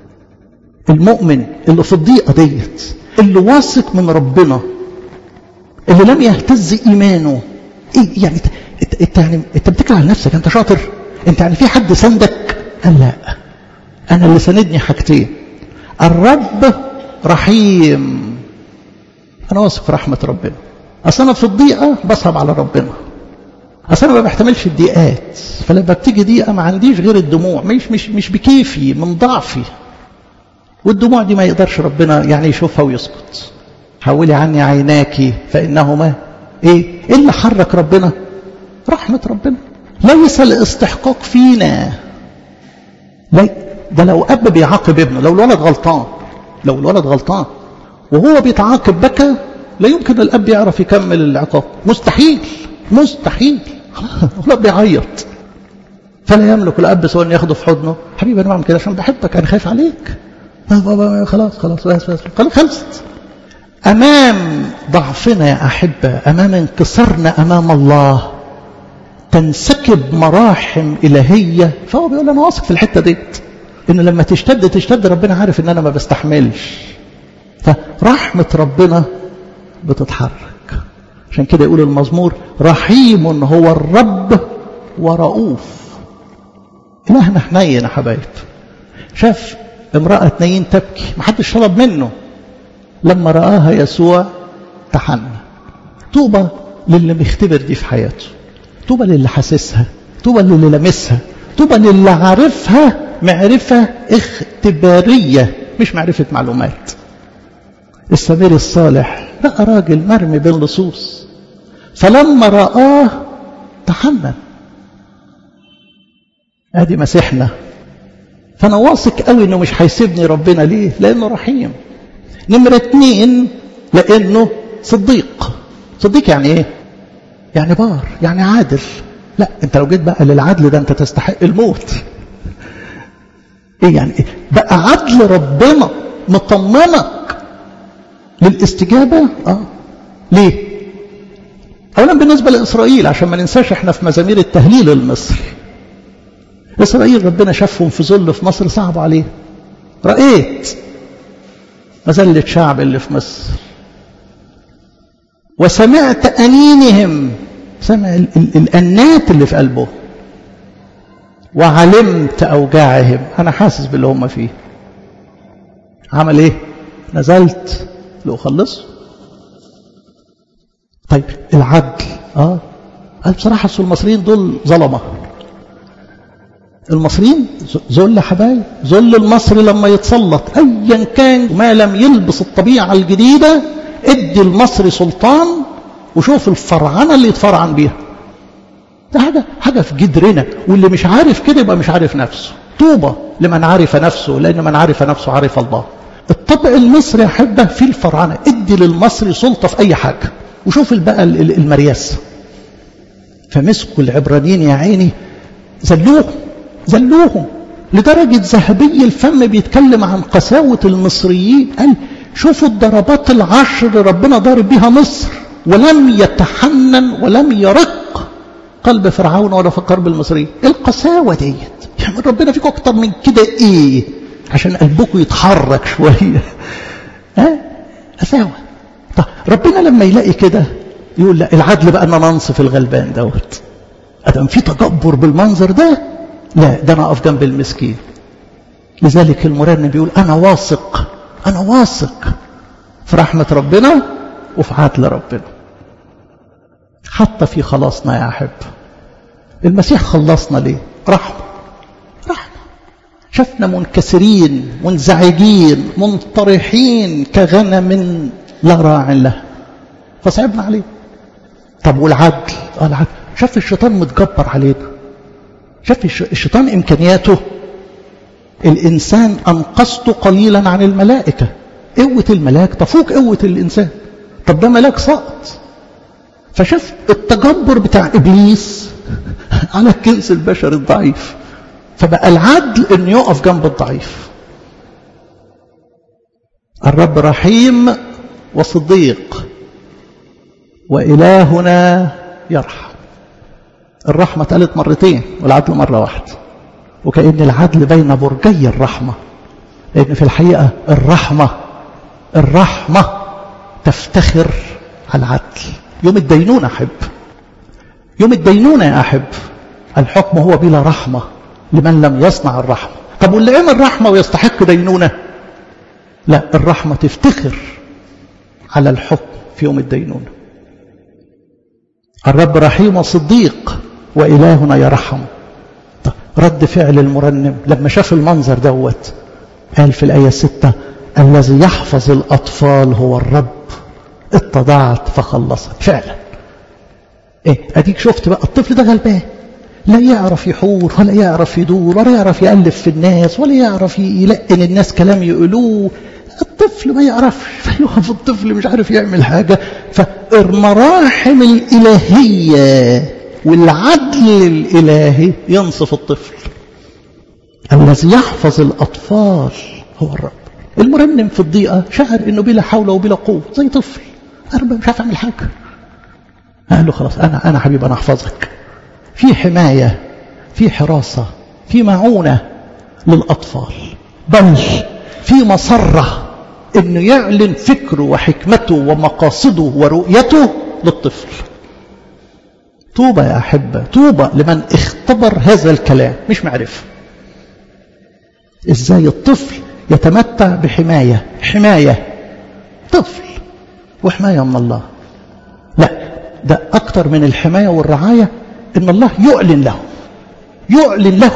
المؤمن اللي في الضيقة ديت اللي واثق من ربنا اللي لم يهتز إيمانه إيه يعني انت, انت يعني انت بتكره على نفسك انت شاطر انت يعني في حد سندك قال لا انا اللي سندني حاجتين الرب رحيم انا واثق في رحمه ربنا اصل انا في الضيقه بصعب على ربنا اصل انا ما بحتملش الضيقات فلما بتيجي ضيقه ما عنديش غير الدموع مش مش مش بكيفي من ضعفي والدموع دي ما يقدرش ربنا يعني يشوفها ويسكت حولي عني عيناك فانهما ايه ايه اللي حرك ربنا رحمة ربنا ليس الاستحقاق فينا لا ده لو اب بيعاقب ابنه لو الولد غلطان لو الولد غلطان وهو بيتعاقب بكى لا يمكن الاب يعرف يكمل العقاب مستحيل مستحيل الولد بيعيط فلا يملك الاب سواء ياخده في حضنه حبيبي انا بعمل كده عشان بحبك انا خايف عليك خلاص خلاص بس بس خلاص خلصت أمام ضعفنا يا أحبة أمام انكسارنا أمام الله تنسكب مراحم إلهية فهو بيقول أنا واثق في الحتة ديت إن لما تشتد تشتد ربنا عارف إن أنا ما بستحملش فرحمة ربنا بتتحرك عشان كده يقول المزمور رحيم هو الرب ورؤوف إلهنا حنين يا حبايب شاف امرأة نايين تبكي محدش طلب منه لما رآها يسوع تحنى طوبى للي مختبر دي في حياته طوبى للي حاسسها طوبى للي لمسها طوبى للي عارفها معرفة اختبارية مش معرفة معلومات السمير الصالح لقى راجل مرمي بين لصوص فلما رآه تحنن ادي مسيحنا فانا واثق قوي انه مش هيسيبني ربنا ليه لانه رحيم نمرة اتنين لأنه صديق صديق يعني ايه يعني بار يعني عادل لا انت لو جيت بقى للعدل ده انت تستحق الموت ايه يعني إيه؟ بقى عدل ربنا مطمنك للاستجابة اه ليه اولا بالنسبة لاسرائيل عشان ما ننساش احنا في مزامير التهليل المصري اسرائيل ربنا شافهم في ظل في مصر صعب عليه رأيت مذلة شعب اللي في مصر وسمعت أنينهم سمع ال ال الأنات اللي في قلبه وعلمت أوجاعهم أنا حاسس باللي هم فيه عمل إيه نزلت لأخلصه طيب العدل آه قال بصراحة المصريين دول ظلمة المصريين ذل حبايب ذل المصري لما يتسلط ايا كان ما لم يلبس الطبيعه الجديده ادي المصري سلطان وشوف الفرعنه اللي يتفرعن بيها ده حاجه حاجه في جدرنا واللي مش عارف كده يبقى مش عارف نفسه طوبى لمن عرف نفسه لان من عرف نفسه عرف الله الطبع المصري يا احبه في الفرعنه ادي للمصري سلطه في اي حاجه وشوف بقى المرياسه فمسكوا العبرانيين يا عيني ذلوهم ذلوهم لدرجة ذهبي الفم بيتكلم عن قساوة المصريين قال شوفوا الضربات العشر ربنا ضارب بها مصر ولم يتحنن ولم يرق قلب فرعون ولا في قلب المصريين القساوة ديت يعني ربنا فيكم أكتر من كده إيه عشان قلبكم يتحرك شوية ها قساوة طب ربنا لما يلاقي كده يقول لا العدل بقى ان ننصف الغلبان دوت ادم في تجبر بالمنظر ده لا ده انا اقف جنب المسكين لذلك المرنم بيقول انا واثق انا واثق في رحمه ربنا وفي عدل ربنا حتى في خلاصنا يا احب المسيح خلصنا ليه رحمه رحمه شفنا منكسرين منزعجين منطرحين كغنم لا راع له فصعبنا عليه طب والعدل اه العدل شاف الشيطان متجبر علينا شاف الشيطان امكانياته الانسان انقذته قليلا عن الملائكه قوه الملاك تفوق قوه الانسان طب ده ملاك سقط فشاف التجبر بتاع ابليس على الجنس البشري الضعيف فبقى العدل انه يقف جنب الضعيف الرب رحيم وصديق وإلهنا يرحم الرحمة اتقالت مرتين والعدل مرة واحدة وكأن العدل بين برجي الرحمة لأن في الحقيقة الرحمة الرحمة تفتخر على العدل يوم الدينونة أحب يوم الدينونة يا أحب الحكم هو بلا رحمة لمن لم يصنع الرحمة طب واللي عمل رحمة ويستحق دينونة لا الرحمة تفتخر على الحكم في يوم الدينونة الرب رحيم وصديق وإلهنا يرحم طب رد فعل المرنم لما شاف المنظر دوت قال في الآية ستة الذي يحفظ الأطفال هو الرب اتضعت فخلصت فعلا ايه اديك شفت بقى الطفل ده غلبان لا يعرف يحور ولا يعرف يدور ولا يعرف يألف في الناس ولا يعرف يلقن الناس كلام يقولوه الطفل ما يعرفش فيقف الطفل مش عارف يعمل حاجة فالمراحم الإلهية والعدل الإلهي ينصف الطفل الذي يحفظ الأطفال هو الرب المرنم في الضيقة شعر انه بلا حول وبلا قوة زي طفل انا مش عارف اعمل حاجة قال له خلاص انا انا حبيبي انا احفظك في حماية في حراسة في معونة للأطفال بل في مسرة انه يعلن فكره وحكمته ومقاصده ورؤيته للطفل طوبى يا أحبة طوبى لمن اختبر هذا الكلام مش معرفة ازاي الطفل يتمتع بحماية حماية طفل وحماية من الله لا ده أكتر من الحماية والرعاية إن الله يعلن له يعلن له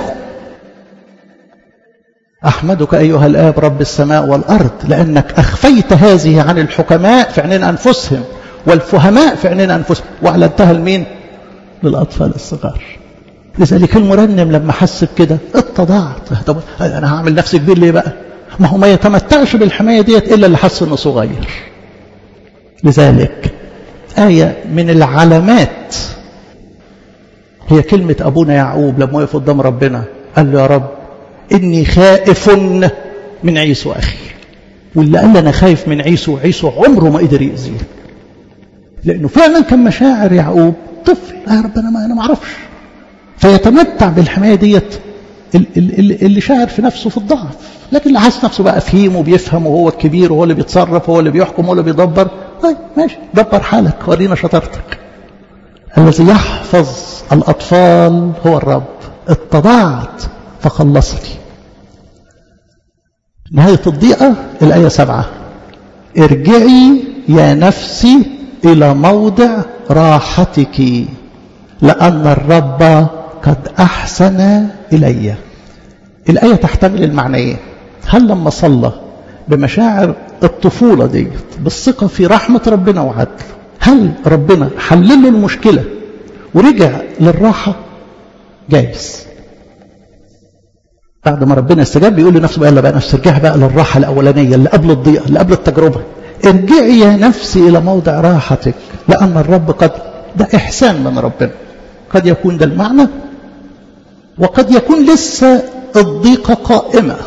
أحمدك أيها الآب رب السماء والأرض لأنك أخفيت هذه عن الحكماء في عينين أنفسهم والفهماء في عينين أنفسهم وأعلنتها لمين؟ للأطفال الصغار لذلك المرنم لما حس بكده اتضعت طب أنا هعمل نفسي كبير ليه بقى؟ ما هو ما يتمتعش بالحماية ديت إلا اللي حس إنه صغير لذلك آية من العلامات هي كلمة أبونا يعقوب لما وقف قدام ربنا قال له يا رب إني خائف من عيسو أخي واللي قال أنا خايف من عيسو عيسو عمره ما قدر يأذيه لأنه فعلا كان مشاعر يعقوب طفل يا رب أنا ما أنا ما أعرفش فيتمتع بالحماية ديت اللي شاعر في نفسه في الضعف لكن اللي حاسس نفسه بقى فهيم وبيفهم وهو الكبير وهو اللي بيتصرف وهو اللي بيحكم وهو اللي بيدبر طيب ماشي دبر حالك ورينا شطارتك الذي يحفظ الأطفال هو الرب اتضعت فخلصني نهاية الضيقة الآية سبعة ارجعي يا نفسي إلى موضع راحتك لأن الرب قد أحسن إلي الآية تحتمل المعنيين هل لما صلى بمشاعر الطفولة دي بالثقة في رحمة ربنا وعدله هل ربنا حلل له المشكلة ورجع للراحة جايز بعد ما ربنا استجاب بيقول لنفسه بقى يلا بقى نفسي ارجع بقى للراحة الأولانية اللي قبل الضيقة اللي قبل التجربة ارجعي يا نفسي إلى موضع راحتك لأن الرب قد ده إحسان من ربنا قد يكون ده المعنى وقد يكون لسه الضيقة قائمة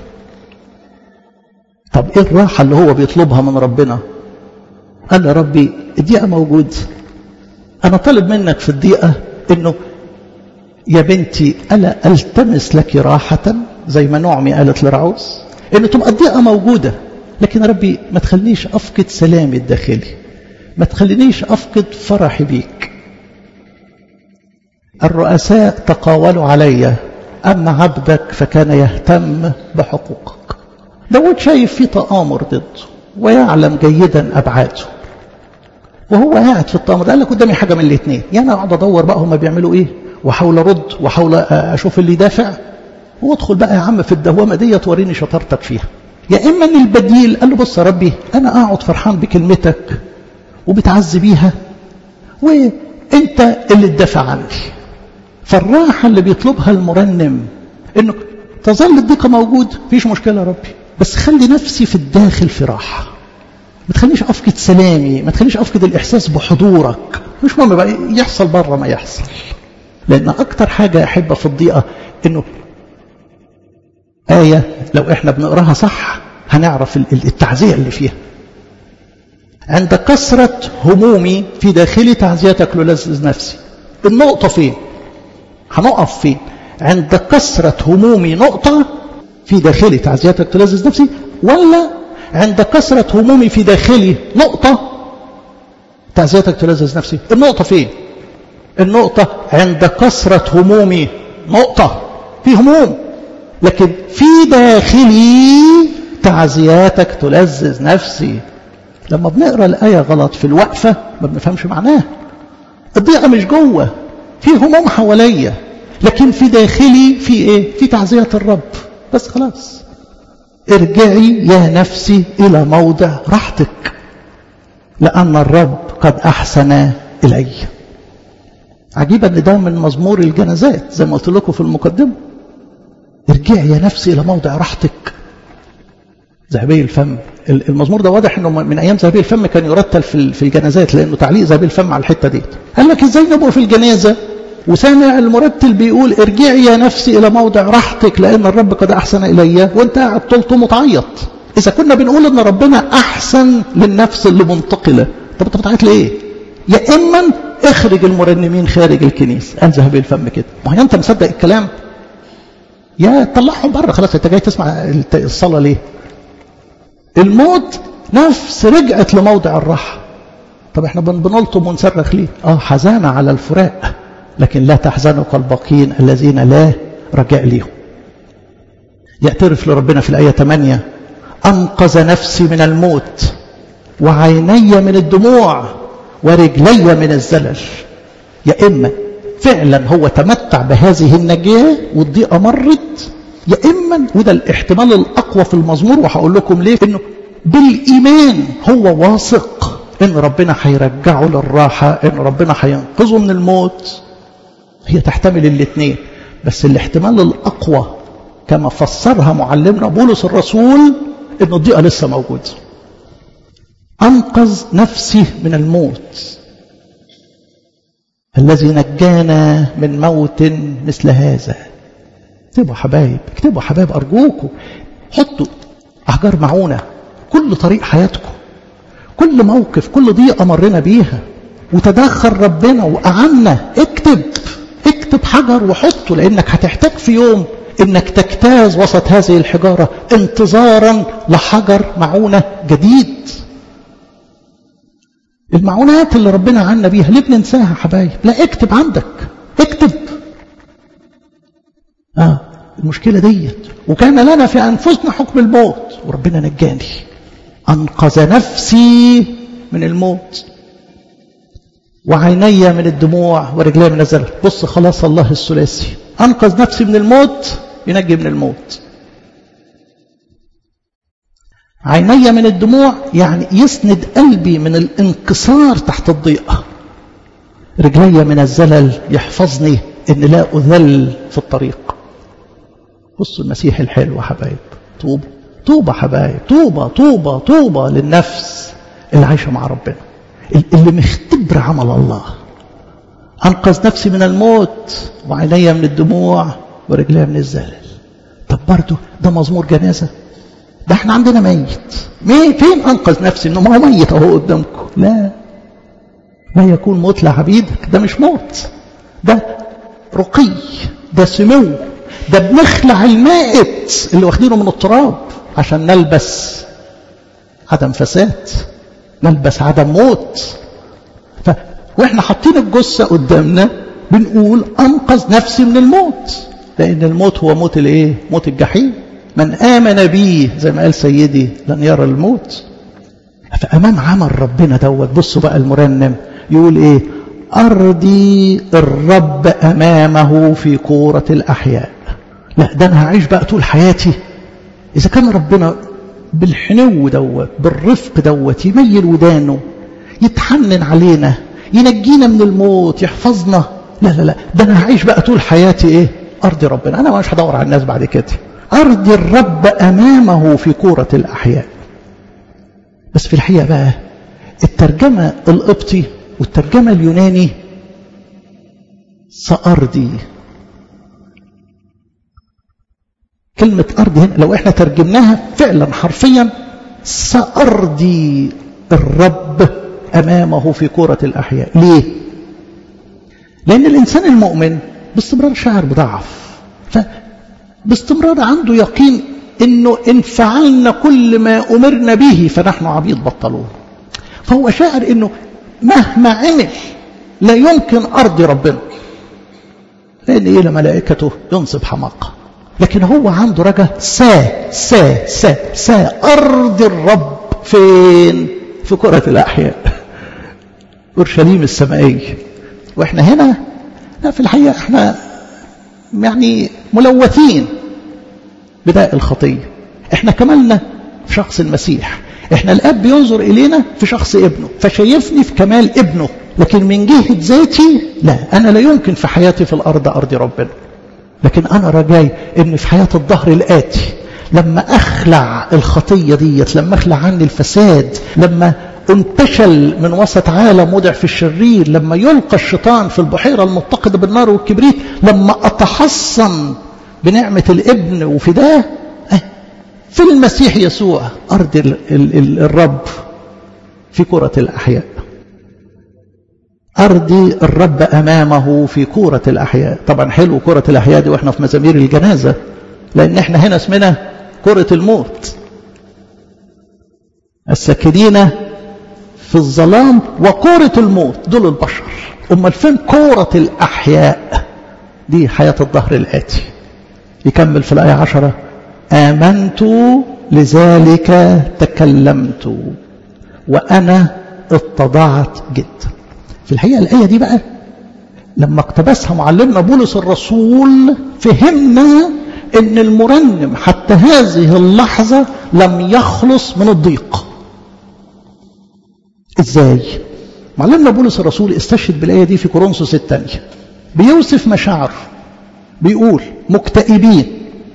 طب ايه الراحة اللي هو بيطلبها من ربنا قال يا ربي الضيقة موجود انا طالب منك في الضيقة انه يا بنتي ألا ألتمس لك راحة زي ما نعمي قالت لرعوز إن تبقى الضيقة موجودة لكن يا ربي ما تخلينيش أفقد سلامي الداخلي ما تخلينيش أفقد فرحي بيك الرؤساء تقاولوا علي أما عبدك فكان يهتم بحقوقك داود شايف في تآمر ضده ويعلم جيدا أبعاده وهو قاعد في التآمر قال لك قدامي حاجة من الاثنين يا أنا أقعد أدور بقى هما بيعملوا إيه واحاول ارد واحاول اشوف اللي دافع وادخل بقى يا عم في الدوامه دي توريني شطارتك فيها يا اما ان البديل قال له بص يا ربي انا اقعد فرحان بكلمتك وبتعز بيها وانت اللي تدافع عني فالراحه اللي بيطلبها المرنم انه تظل الضيقه موجود مفيش مشكله يا ربي بس خلي نفسي في الداخل في راحه ما تخليش افقد سلامي ما تخليش افقد الاحساس بحضورك مش مهم بقى يحصل بره ما يحصل لأن أكتر حاجة أحبها في الضيقة إنه آية لو إحنا بنقراها صح هنعرف التعزية اللي فيها عند كثرة همومي في داخلي تعزيتك للذذ نفسي النقطة فين هنقف فين عند كثرة همومي نقطة في داخلي تعزيتك تلذذ نفسي ولا عند كثرة همومي في داخلي نقطة تعزيتك تلذذ نفسي النقطة فين النقطة عند كثرة همومي نقطة في هموم لكن في داخلي تعزياتك تلذذ نفسي لما بنقرا الآية غلط في الوقفة ما بنفهمش معناها الضيقة مش جوه في هموم حواليا لكن في داخلي في ايه في تعزية الرب بس خلاص ارجعي يا نفسي إلى موضع راحتك لأن الرب قد أحسن إلي عجيبا ان ده من مزمور الجنازات زي ما قلت لكم في المقدمه ارجعي يا نفسي الى موضع راحتك ذهبي الفم المزمور ده واضح انه من ايام ذهبي الفم كان يرتل في في الجنازات لانه تعليق ذهبي الفم على الحته ديت قال لك ازاي نبقى في الجنازه وسامع المرتل بيقول ارجعي يا نفسي الى موضع راحتك لان الرب قد احسن الي وانت قاعد طولته متعيط اذا كنا بنقول ان ربنا احسن للنفس اللي منتقله طب انت بتعيط ليه يا اما اخرج المرنمين خارج الكنيسه قال ذهبي الفم كده ما هي انت مصدق الكلام يا طلعهم بره خلاص انت جاي تسمع الصلاه ليه الموت نفس رجعت لموضع الراحه طب احنا بنلطم ونصرخ ليه اه حزانه على الفراق لكن لا تحزنوا كالباقين الذين لا رجاء ليهم يعترف لربنا في الايه 8 انقذ نفسي من الموت وعيني من الدموع ورجلي من الزلل يا إما فعلا هو تمتع بهذه النجاة والضيقة مرت يا إما وده الاحتمال الأقوى في المزمور وهقول لكم ليه إنه بالإيمان هو واثق إن ربنا هيرجعه للراحة إن ربنا هينقذه من الموت هي تحتمل الاثنين بس الاحتمال الأقوى كما فسرها معلمنا بولس الرسول إن الضيقة لسه موجوده أنقذ نفسي من الموت الذي نجانا من موت مثل هذا اكتبوا حبايب اكتبوا حبايب أرجوكم حطوا أحجار معونة كل طريق حياتكم كل موقف كل ضيقة مرينا بيها وتدخل ربنا وأعنا اكتب اكتب حجر وحطه لأنك هتحتاج في يوم انك تجتاز وسط هذه الحجارة انتظارا لحجر معونة جديد المعونات اللي ربنا عنا بيها ليه بننساها حبايب لا اكتب عندك اكتب اه المشكلة ديت وكان لنا في أنفسنا حكم الموت وربنا نجاني أنقذ نفسي من الموت وعيني من الدموع ورجلي من الزلل بص خلاص الله الثلاثي أنقذ نفسي من الموت ينجي من الموت عيني من الدموع يعني يسند قلبي من الانكسار تحت الضيقة رجلي من الزلل يحفظني ان لا اذل في الطريق بصوا المسيح الحلو حبايب طوبة طوبة حبايب طوبة طوبة طوبة للنفس اللي عايشة مع ربنا اللي مختبر عمل الله أنقذ نفسي من الموت وعيني من الدموع ورجلي من الزلل طب برضه ده مزمور جنازة ده احنا عندنا ميت مين فين أنقذ نفسي انه ما هو ميت اهو قدامكم لا لا يكون موت لعبيدك ده مش موت ده رقي ده سمو ده بنخلع المائت اللي واخدينه من التراب عشان نلبس عدم فساد نلبس عدم موت ف... واحنا حاطين الجثه قدامنا بنقول انقذ نفسي من الموت لان الموت هو موت الايه موت الجحيم من امن بي زي ما قال سيدي لن يرى الموت فامام عمل ربنا دوت بصوا بقى المرنم يقول ايه ارضي الرب امامه في كوره الاحياء لا ده انا هعيش بقى طول حياتي اذا كان ربنا بالحنو دوت بالرفق دوت يميل ودانه يتحنن علينا ينجينا من الموت يحفظنا لا لا لا ده انا هعيش بقى طول حياتي ايه ارضي ربنا انا مش هدور على الناس بعد كده ارضي الرب امامه في كوره الاحياء بس في الحقيقه بقى الترجمه القبطي والترجمه اليوناني سأرضي كلمة أرض هنا لو احنا ترجمناها فعلا حرفيا سأرضي الرب أمامه في كرة الأحياء ليه؟ لأن الإنسان المؤمن باستمرار شاعر بضعف فباستمرار عنده يقين إنه إن فعلنا كل ما أمرنا به فنحن عبيد بطلون فهو شاعر إنه مهما عمل لا يمكن أرضي ربنا لأن إلى ملائكته ينصب حماقة لكن هو عنده رجاء سا سا سا سا أرض الرب فين في كرة الأحياء أورشليم السمائية وإحنا هنا لا في الحقيقة إحنا يعني ملوثين بداء الخطية إحنا كمالنا في شخص المسيح إحنا الأب بينظر إلينا في شخص ابنه فشايفني في كمال ابنه لكن من جهة ذاتي لا أنا لا يمكن في حياتي في الأرض أرضي ربنا لكن أنا رجاي إن في حياة الظهر الآتي لما أخلع الخطية ديت لما أخلع عني الفساد لما انتشل من وسط عالم وضع في الشرير لما يلقى الشيطان في البحيرة المتقدة بالنار والكبريت لما أتحصن بنعمة الابن وفداه في المسيح يسوع أرض ال ال ال الرب في كرة الأحياء أرضي الرب أمامه في كورة الأحياء طبعا حلو كورة الأحياء دي وإحنا في مزامير الجنازة لأن إحنا هنا اسمنا كرة الموت الساكنين في الظلام وكورة الموت دول البشر أمال فين كورة الأحياء دي حياة الظهر الآتي يكمل في الآية عشرة آمنت لذلك تكلمت وأنا اتضعت جدا في الحقيقة الآية دي بقى لما اقتبسها معلمنا بولس الرسول فهمنا ان المرنم حتى هذه اللحظة لم يخلص من الضيق ازاي معلمنا بولس الرسول استشهد بالآية دي في كورنثوس الثانية بيوصف مشاعره بيقول مكتئبين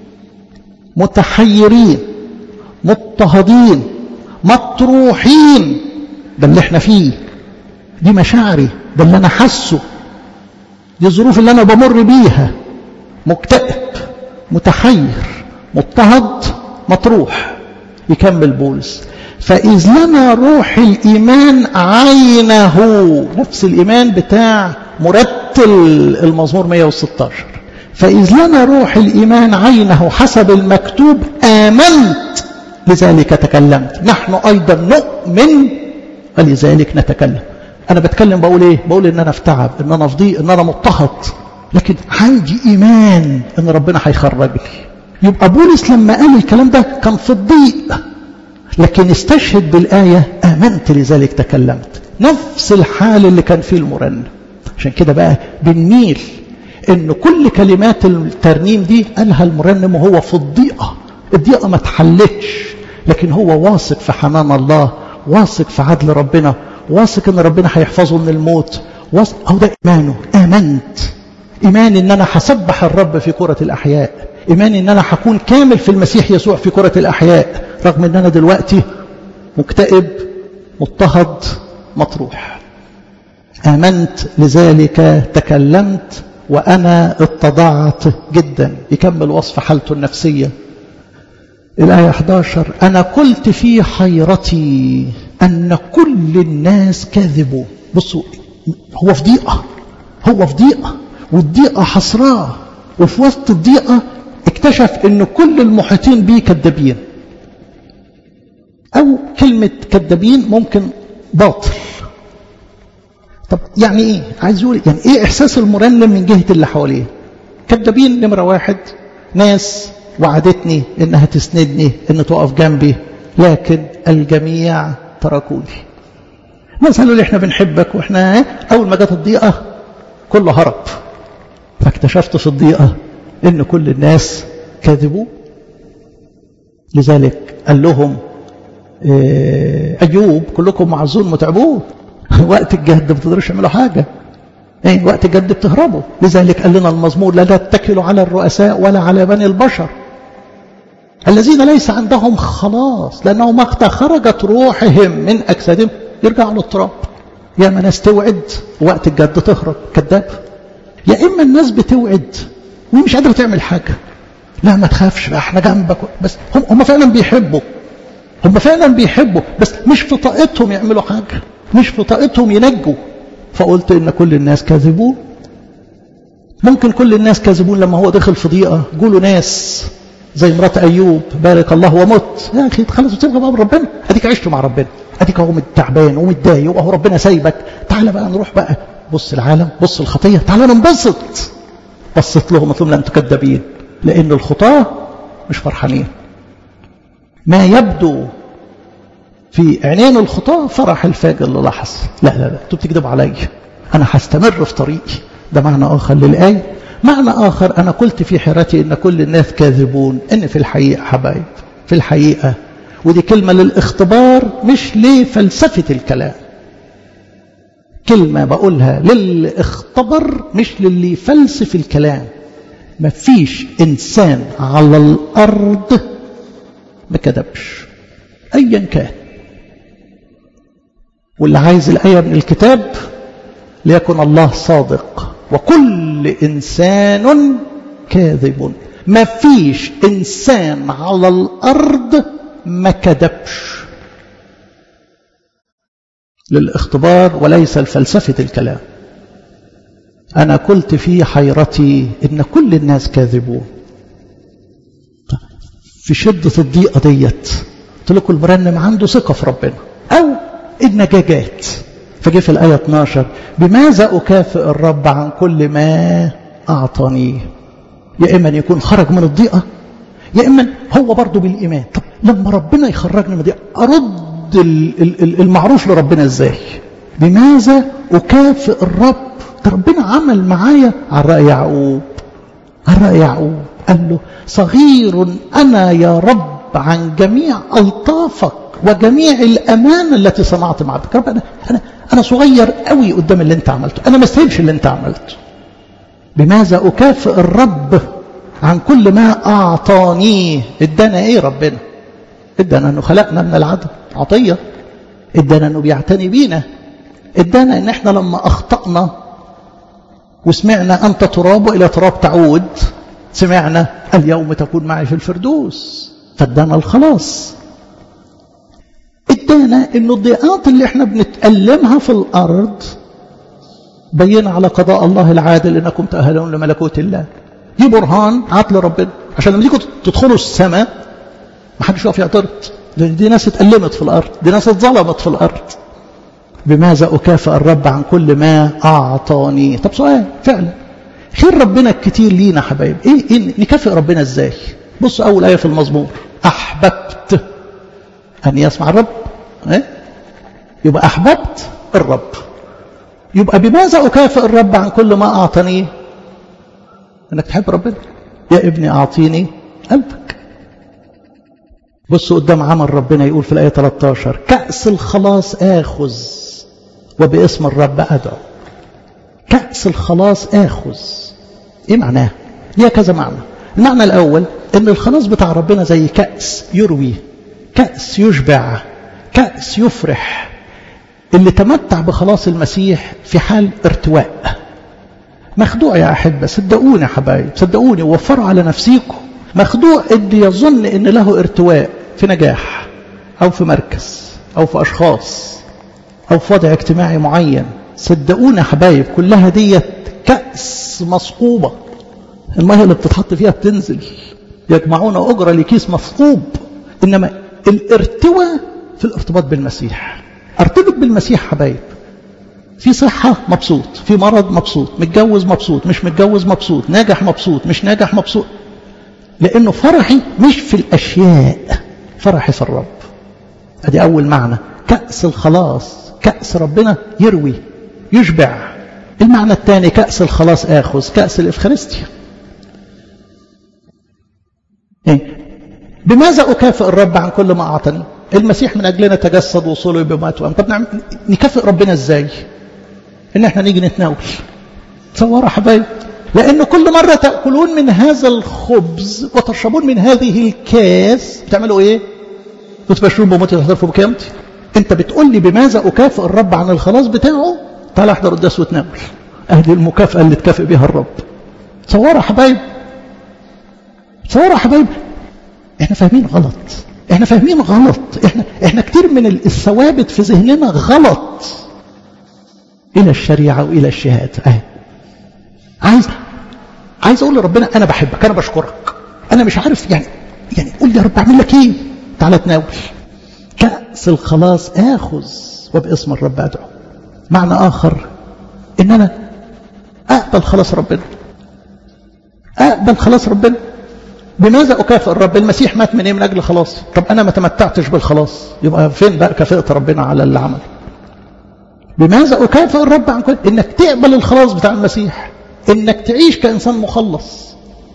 متحيرين مضطهدين مطروحين ده اللي احنا فيه دي مشاعري ده اللي انا حاسه دي الظروف اللي انا بمر بيها مكتئب متحير مضطهد مطروح يكمل بولس فإذ لنا روح الإيمان عينه نفس الإيمان بتاع مرتل المزمور 116 فإذ لنا روح الإيمان عينه حسب المكتوب آمنت لذلك تكلمت نحن أيضا نؤمن ولذلك نتكلم أنا بتكلم بقول إيه بقول إن أنا في تعب إن أنا في ضيق إن أنا مضطهد لكن عندي إيمان إن ربنا هيخرجني يبقى بولس لما قال الكلام ده كان في الضيق لكن استشهد بالآية آمنت لذلك تكلمت نفس الحال اللي كان فيه المرنم عشان كده بقى بنميل ان كل كلمات الترنيم دي قالها المرنم وهو في الضيقة الضيقة ما اتحلتش لكن هو واثق في حنان الله واثق في عدل ربنا واثق ان ربنا هيحفظه من الموت واثق هو ده ايمانه امنت ايمان ان انا هسبح الرب في كرة الاحياء ايمان ان انا هكون كامل في المسيح يسوع في كرة الاحياء رغم ان انا دلوقتي مكتئب مضطهد مطروح امنت لذلك تكلمت وأنا اتضعت جدا يكمل وصف حالته النفسية الآية 11 أنا قلت في حيرتي أن كل الناس كذبوا بصوا هو في ضيقة هو في ضيقة والضيقة حصراه وفي وسط الضيقة اكتشف ان كل المحيطين بيه كذابين او كلمة كذابين ممكن باطل طب يعني ايه عايز يقول يعني ايه احساس المرنم من جهة اللي حواليه كذابين نمرة واحد ناس وعدتني انها تسندني ان تقف جنبي لكن الجميع تركوني ناس قالوا لي احنا بنحبك واحنا اول ما جت الضيقه كله هرب فاكتشفت في الضيقه ان كل الناس كاذبون لذلك قال لهم ايوب كلكم معزون متعبون وقت الجهد ما بتقدروش تعملوا حاجه ايه وقت الجد بتهربوا لذلك قال لنا المزمور لا تتكلوا على الرؤساء ولا على بني البشر الذين ليس عندهم خلاص لأنه مقت خرجت روحهم من أجسادهم يرجعوا للتراب يا ما ناس توعد وقت الجد تهرب كذاب يا إما الناس بتوعد ومش قادرة تعمل حاجة لا ما تخافش بقى احنا جنبك بس هم, هم فعلا بيحبوا هم فعلا بيحبوا بس مش في طاقتهم يعملوا حاجة مش في طاقتهم ينجوا فقلت ان كل الناس كاذبون ممكن كل الناس كاذبون لما هو دخل في ضيقه قولوا ناس زي مرات ايوب بارك الله ومت يا اخي خلاص تبقى بقى ربنا اديك عشت مع ربنا اديك اهو تعبان ومتضايق واهو ربنا سايبك تعالى بقى نروح بقى بص العالم بص الخطيه تعالى ننبسط بصت لهم قلت لهم لا انتوا كدابين لان الخطاه مش فرحانين ما يبدو في عينين الخطاه فرح الفاجر اللي لاحظ لا لا لا انتوا بتكذبوا عليا انا هستمر في طريقي ده معنى اخر للايه معنى آخر أنا قلت في حيرتي إن كل الناس كاذبون إن في الحقيقة حبايب في الحقيقة ودي كلمة للاختبار مش لفلسفة الكلام كلمة بقولها للي اختبر مش للي يفلسف الكلام مفيش إنسان على الأرض ما كذبش أيا كان واللي عايز الآية من الكتاب ليكن الله صادق وكل إنسان كاذب ما فيش إنسان على الأرض ما كذبش للاختبار وليس الفلسفة الكلام أنا قلت في حيرتي إن كل الناس كاذبون في شدة الضيقة ديت قلت لكم المرنم عنده ثقة في ربنا أو النجاجات فجه في الآية 12 بماذا أكافئ الرب عن كل ما أعطاني يا إما أن يكون خرج من الضيقة يا إما هو برضه بالإيمان طب لما ربنا يخرجني من الضيقة أرد المعروف لربنا إزاي بماذا أكافئ الرب ده ربنا عمل معايا على رأي يعقوب على رأي يعقوب قال له صغير أنا يا رب عن جميع ألطافك وجميع الأمانة التي صنعت مع عبدك رب أنا, أنا, أنا صغير قوي قدام اللي أنت عملته أنا ما استاهلش اللي أنت عملته بماذا أكافئ الرب عن كل ما أعطانيه ادانا إيه ربنا ادانا أنه خلقنا من العدم عطية ادانا أنه بيعتني بينا ادانا أن احنا لما أخطأنا وسمعنا أنت تراب وإلى تراب تعود سمعنا اليوم تكون معي في الفردوس فادانا الخلاص ادانا ان الضيقات اللي احنا بنتألمها في الارض بين على قضاء الله العادل انكم تأهلون لملكوت الله دي برهان عدل ربنا عشان لما تيجوا تدخلوا السماء ما حدش يقف يعترض لان دي ناس اتألمت في الارض دي ناس اتظلمت في الارض بماذا أكافئ الرب عن كل ما أعطاني طب سؤال فعلا خير ربنا الكتير لينا حبايب إيه, إيه نكافئ ربنا إزاي بص أول آية في المزمور أحببت أن يسمع الرب إيه؟ يبقى أحببت الرب يبقى بماذا أكافئ الرب عن كل ما أعطاني أنك تحب ربنا يا ابني أعطيني قلبك بصوا قدام عمل ربنا يقول في الآية 13 كأس الخلاص آخذ وباسم الرب أدعو كأس الخلاص آخذ إيه معناه؟ ليها كذا معنى المعنى الأول إن الخلاص بتاع ربنا زي كأس يروي كأس يشبع كأس يفرح اللي تمتع بخلاص المسيح في حال ارتواء مخدوع يا أحبة صدقوني يا حبايب صدقوني وفروا على نفسيكم مخدوع اللي يظن ان له ارتواء في نجاح او في مركز او في اشخاص او في وضع اجتماعي معين صدقونا حبايب كلها ديت كأس مثقوبة المية اللي بتتحط فيها بتنزل يجمعون أجرة لكيس مثقوب إنما الارتواء في الارتباط بالمسيح ارتبط بالمسيح حبايب في صحة مبسوط في مرض مبسوط متجوز مبسوط مش متجوز مبسوط ناجح مبسوط مش ناجح مبسوط لأنه فرحي مش في الأشياء فرحي في الرب ادي أول معنى كأس الخلاص كأس ربنا يروي يشبع المعنى الثاني كأس الخلاص آخذ كأس الإفخارستيا إيه؟ بماذا أكافئ الرب عن كل ما أعطني المسيح من أجلنا تجسد وصوله بمات وأم طب نعمل نكافئ ربنا إزاي إن إحنا نيجي نتناول تصوروا حبايب لأن كل مرة تأكلون من هذا الخبز وتشربون من هذه الكاس بتعملوا إيه وتبشرون بموتي وتحضروا بقيامتي أنت بتقول لي بماذا أكافئ الرب عن الخلاص بتاعه تعال احضر الدرس وتناول أهدي المكافأة اللي تكافئ بها الرب تصوروا حبايب تصوروا حبايب احنا فاهمين غلط احنا فاهمين غلط احنا احنا كتير من الثوابت في ذهننا غلط الى الشريعه والى الشهاده اهي عايز عايز اقول لربنا انا بحبك انا بشكرك انا مش عارف يعني يعني قول لي يا رب اعمل لك ايه تعالى تناول كاس الخلاص اخذ وباسم الرب ادعو معنى اخر ان انا اقبل خلاص ربنا اقبل خلاص ربنا بماذا أكافئ الرب المسيح مات من إيه من أجل خلاص طب أنا ما تمتعتش بالخلاص يبقى فين بقى كفاءة ربنا على اللي عمل بماذا أكافئ الرب عن كل إنك تقبل الخلاص بتاع المسيح إنك تعيش كإنسان مخلص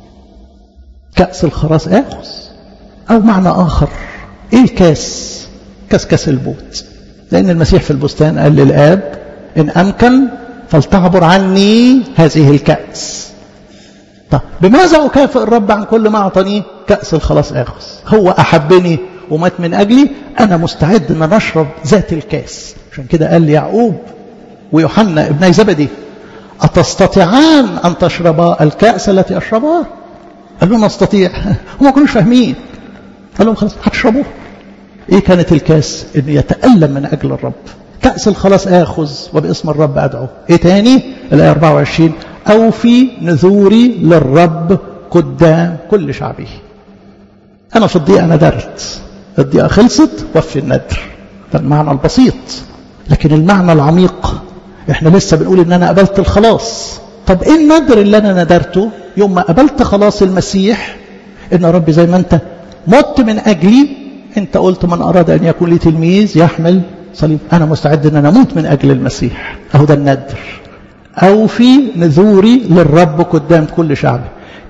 كأس الخلاص آخذ أو معنى آخر إيه الكاس كاس كاس الموت لأن المسيح في البستان قال للآب إن أمكن فلتعبر عني هذه الكأس طب بماذا أكافئ الرب عن كل ما أعطانيه كأس الخلاص آخذ هو أحبني ومات من أجلي أنا مستعد أن أشرب ذات الكاس عشان كده قال لي يعقوب ويوحنا ابني زبدي أتستطيعان أن تشربا الكأس التي أشربها قال لهم أستطيع هم ما كانوش فاهمين قال لهم خلاص هتشربوها إيه كانت الكاس إنه يتألم من أجل الرب كأس الخلاص آخذ وباسم الرب أدعو إيه تاني الآية 24 أوفي نذوري للرب قدام كل شعبه أنا في الضيقة ندرت الضيقة خلصت وفي الندر ده المعنى البسيط لكن المعنى العميق احنا لسه بنقول ان انا قبلت الخلاص طب ايه الندر اللي انا ندرته يوم ما قبلت خلاص المسيح ان ربي زي ما انت مت من اجلي انت قلت من اراد ان يكون لي تلميذ يحمل صليب انا مستعد ان انا اموت من اجل المسيح اهو ده الندر أوفي نذوري للرب قدام كل شعبه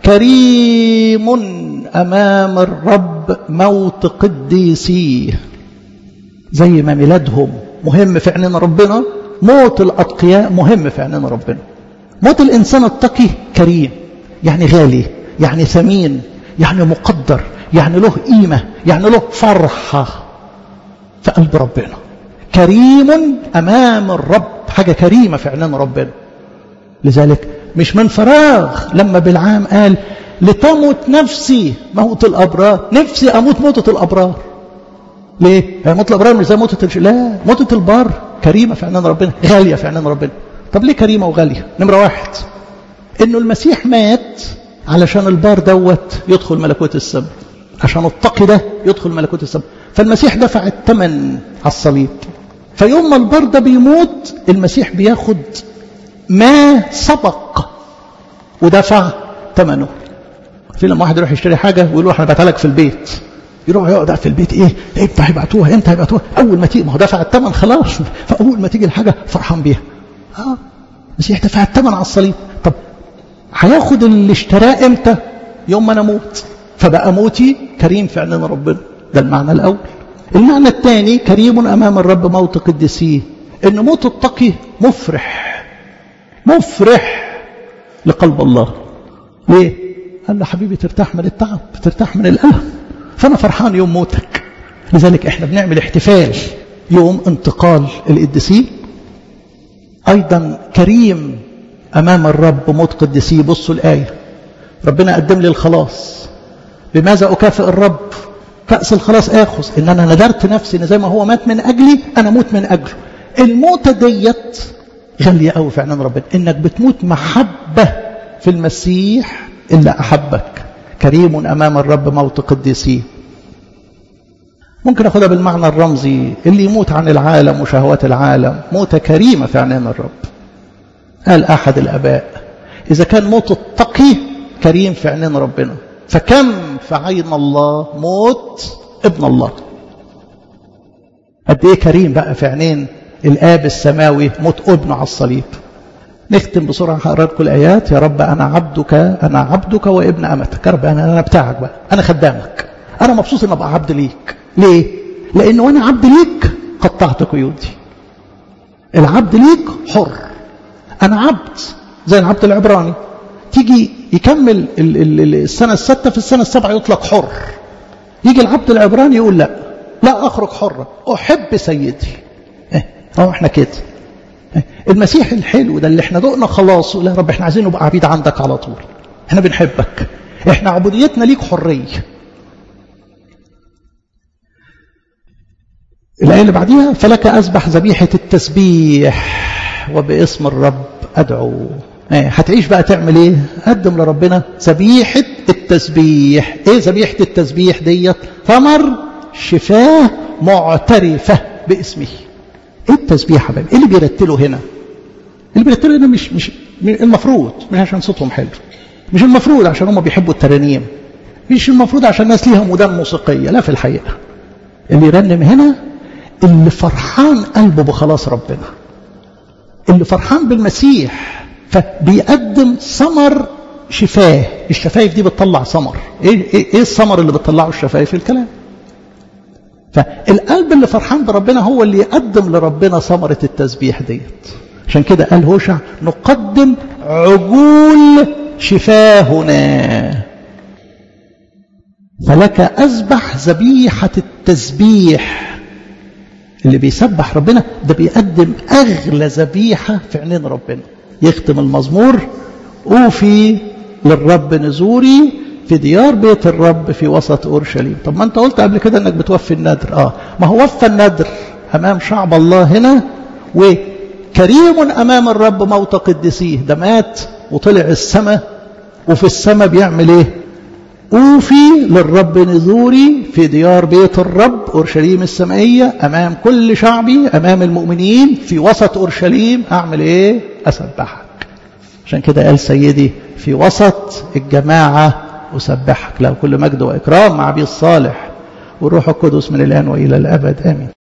كريم أمام الرب موت قديسيه زي ما ميلادهم مهم في عينين ربنا موت الأتقياء مهم في عينين ربنا موت الإنسان التقي كريم يعني غالي يعني ثمين يعني مقدر يعني له قيمة يعني له فرحة في قلب ربنا كريم أمام الرب حاجة كريمة في عينين ربنا لذلك مش من فراغ لما بالعام قال لتموت نفسي موت الأبرار نفسي أموت موتة الأبرار ليه؟ يعني موت الأبرار مش زي موتة الش... لا موتة البار كريمة في عنان ربنا غالية في عنان ربنا طب ليه كريمة وغالية؟ نمرة واحد إنه المسيح مات علشان البار دوت يدخل ملكوت السماء عشان التقي ده يدخل ملكوت السماء فالمسيح دفع الثمن على الصليب فيوم ما البار ده بيموت المسيح بياخد ما سبق ودفع ثمنه في لما واحد يروح يشتري حاجه ويقول له احنا بعتها لك في البيت يروح يقعد في البيت ايه امتى هيبعتوها امتى هيبعتوها اول ما تيجي ما هو دفع الثمن خلاص فاول ما تيجي الحاجه فرحان بيها اه المسيح دفع الثمن على الصليب طب هياخد اللي اشتراه امتى يوم ما انا اموت فبقى موتي كريم في عينين ربنا ده المعنى الاول المعنى الثاني كريم امام الرب موت قدسيه ان موت التقي مفرح مفرح لقلب الله ليه قال له حبيبي ترتاح من التعب ترتاح من الألم فأنا فرحان يوم موتك لذلك احنا بنعمل احتفال يوم انتقال القديسين أيضا كريم أمام الرب موت قدسيه بصوا الآية ربنا قدم لي الخلاص بماذا أكافئ الرب كأس الخلاص آخذ إن أنا ندرت نفسي إن زي ما هو مات من أجلي أنا موت من أجله الموتة ديت غالية قوي في عنان ربنا انك بتموت محبة في المسيح اللي احبك كريم امام الرب موت قديسيه ممكن اخدها بالمعنى الرمزي اللي يموت عن العالم وشهوات العالم موتة كريمة في عنان الرب قال احد الاباء اذا كان موت التقي كريم في عنان ربنا فكم في عين الله موت ابن الله قد ايه كريم بقى في عينين الاب السماوي موت ابنه على الصليب نختم بسرعه هقرا لكم الايات يا رب انا عبدك انا عبدك وابن امتك يا رب انا انا بتاعك بقى انا خدامك انا مبسوط ان ابقى عبد ليك ليه لان وانا عبد ليك قطعت قيودي العبد ليك حر انا عبد زي العبد العبراني تيجي يكمل السنه السادسه في السنه السابعه يطلق حر يجي العبد العبراني يقول لا لا اخرج حرا احب سيدي اهو احنا كده المسيح الحلو ده اللي احنا دقنا خلاص لا رب احنا عايزين نبقى عبيد عندك على طول احنا بنحبك احنا عبوديتنا ليك حريه الآية اللي بعديها فلك أسبح ذبيحة التسبيح وباسم الرب أدعو ايه هتعيش بقى تعمل ايه قدم لربنا ذبيحة التسبيح ايه ذبيحة التسبيح ديت ثمر شفاه معترفة باسمه ايه التسبيح يا حبايبي ايه اللي بيرتله هنا اللي بيرتله هنا مش مش المفروض مش عشان صوتهم حلو مش المفروض عشان هم بيحبوا الترانيم مش المفروض عشان الناس ليها مدام موسيقية لا في الحقيقة اللي يرنم هنا اللي فرحان قلبه بخلاص ربنا اللي فرحان بالمسيح فبيقدم ثمر شفاه الشفايف دي بتطلع ثمر ايه ايه, إيه الثمر اللي بتطلعه الشفايف الكلام فالقلب اللي فرحان بربنا هو اللي يقدم لربنا ثمرة التسبيح ديت عشان كده قال هوشع نقدم عجول شفاهنا فلك أذبح ذبيحة التسبيح اللي بيسبح ربنا ده بيقدم أغلى ذبيحة في عينين ربنا يختم المزمور أوفي للرب نزوري في ديار بيت الرب في وسط أورشليم طب ما أنت قلت قبل كده أنك بتوفي النذر آه ما هو وفى النذر أمام شعب الله هنا وكريم أمام الرب موت قدسيه ده مات وطلع السماء وفي السماء بيعمل ايه أوفي للرب نذوري في ديار بيت الرب أورشليم السمائية أمام كل شعبي أمام المؤمنين في وسط أورشليم أعمل إيه أسبحك عشان كده قال سيدي في وسط الجماعة أسبحك له كل مجد وإكرام مع أبي الصالح والروح القدس من الآن وإلى الأبد آمين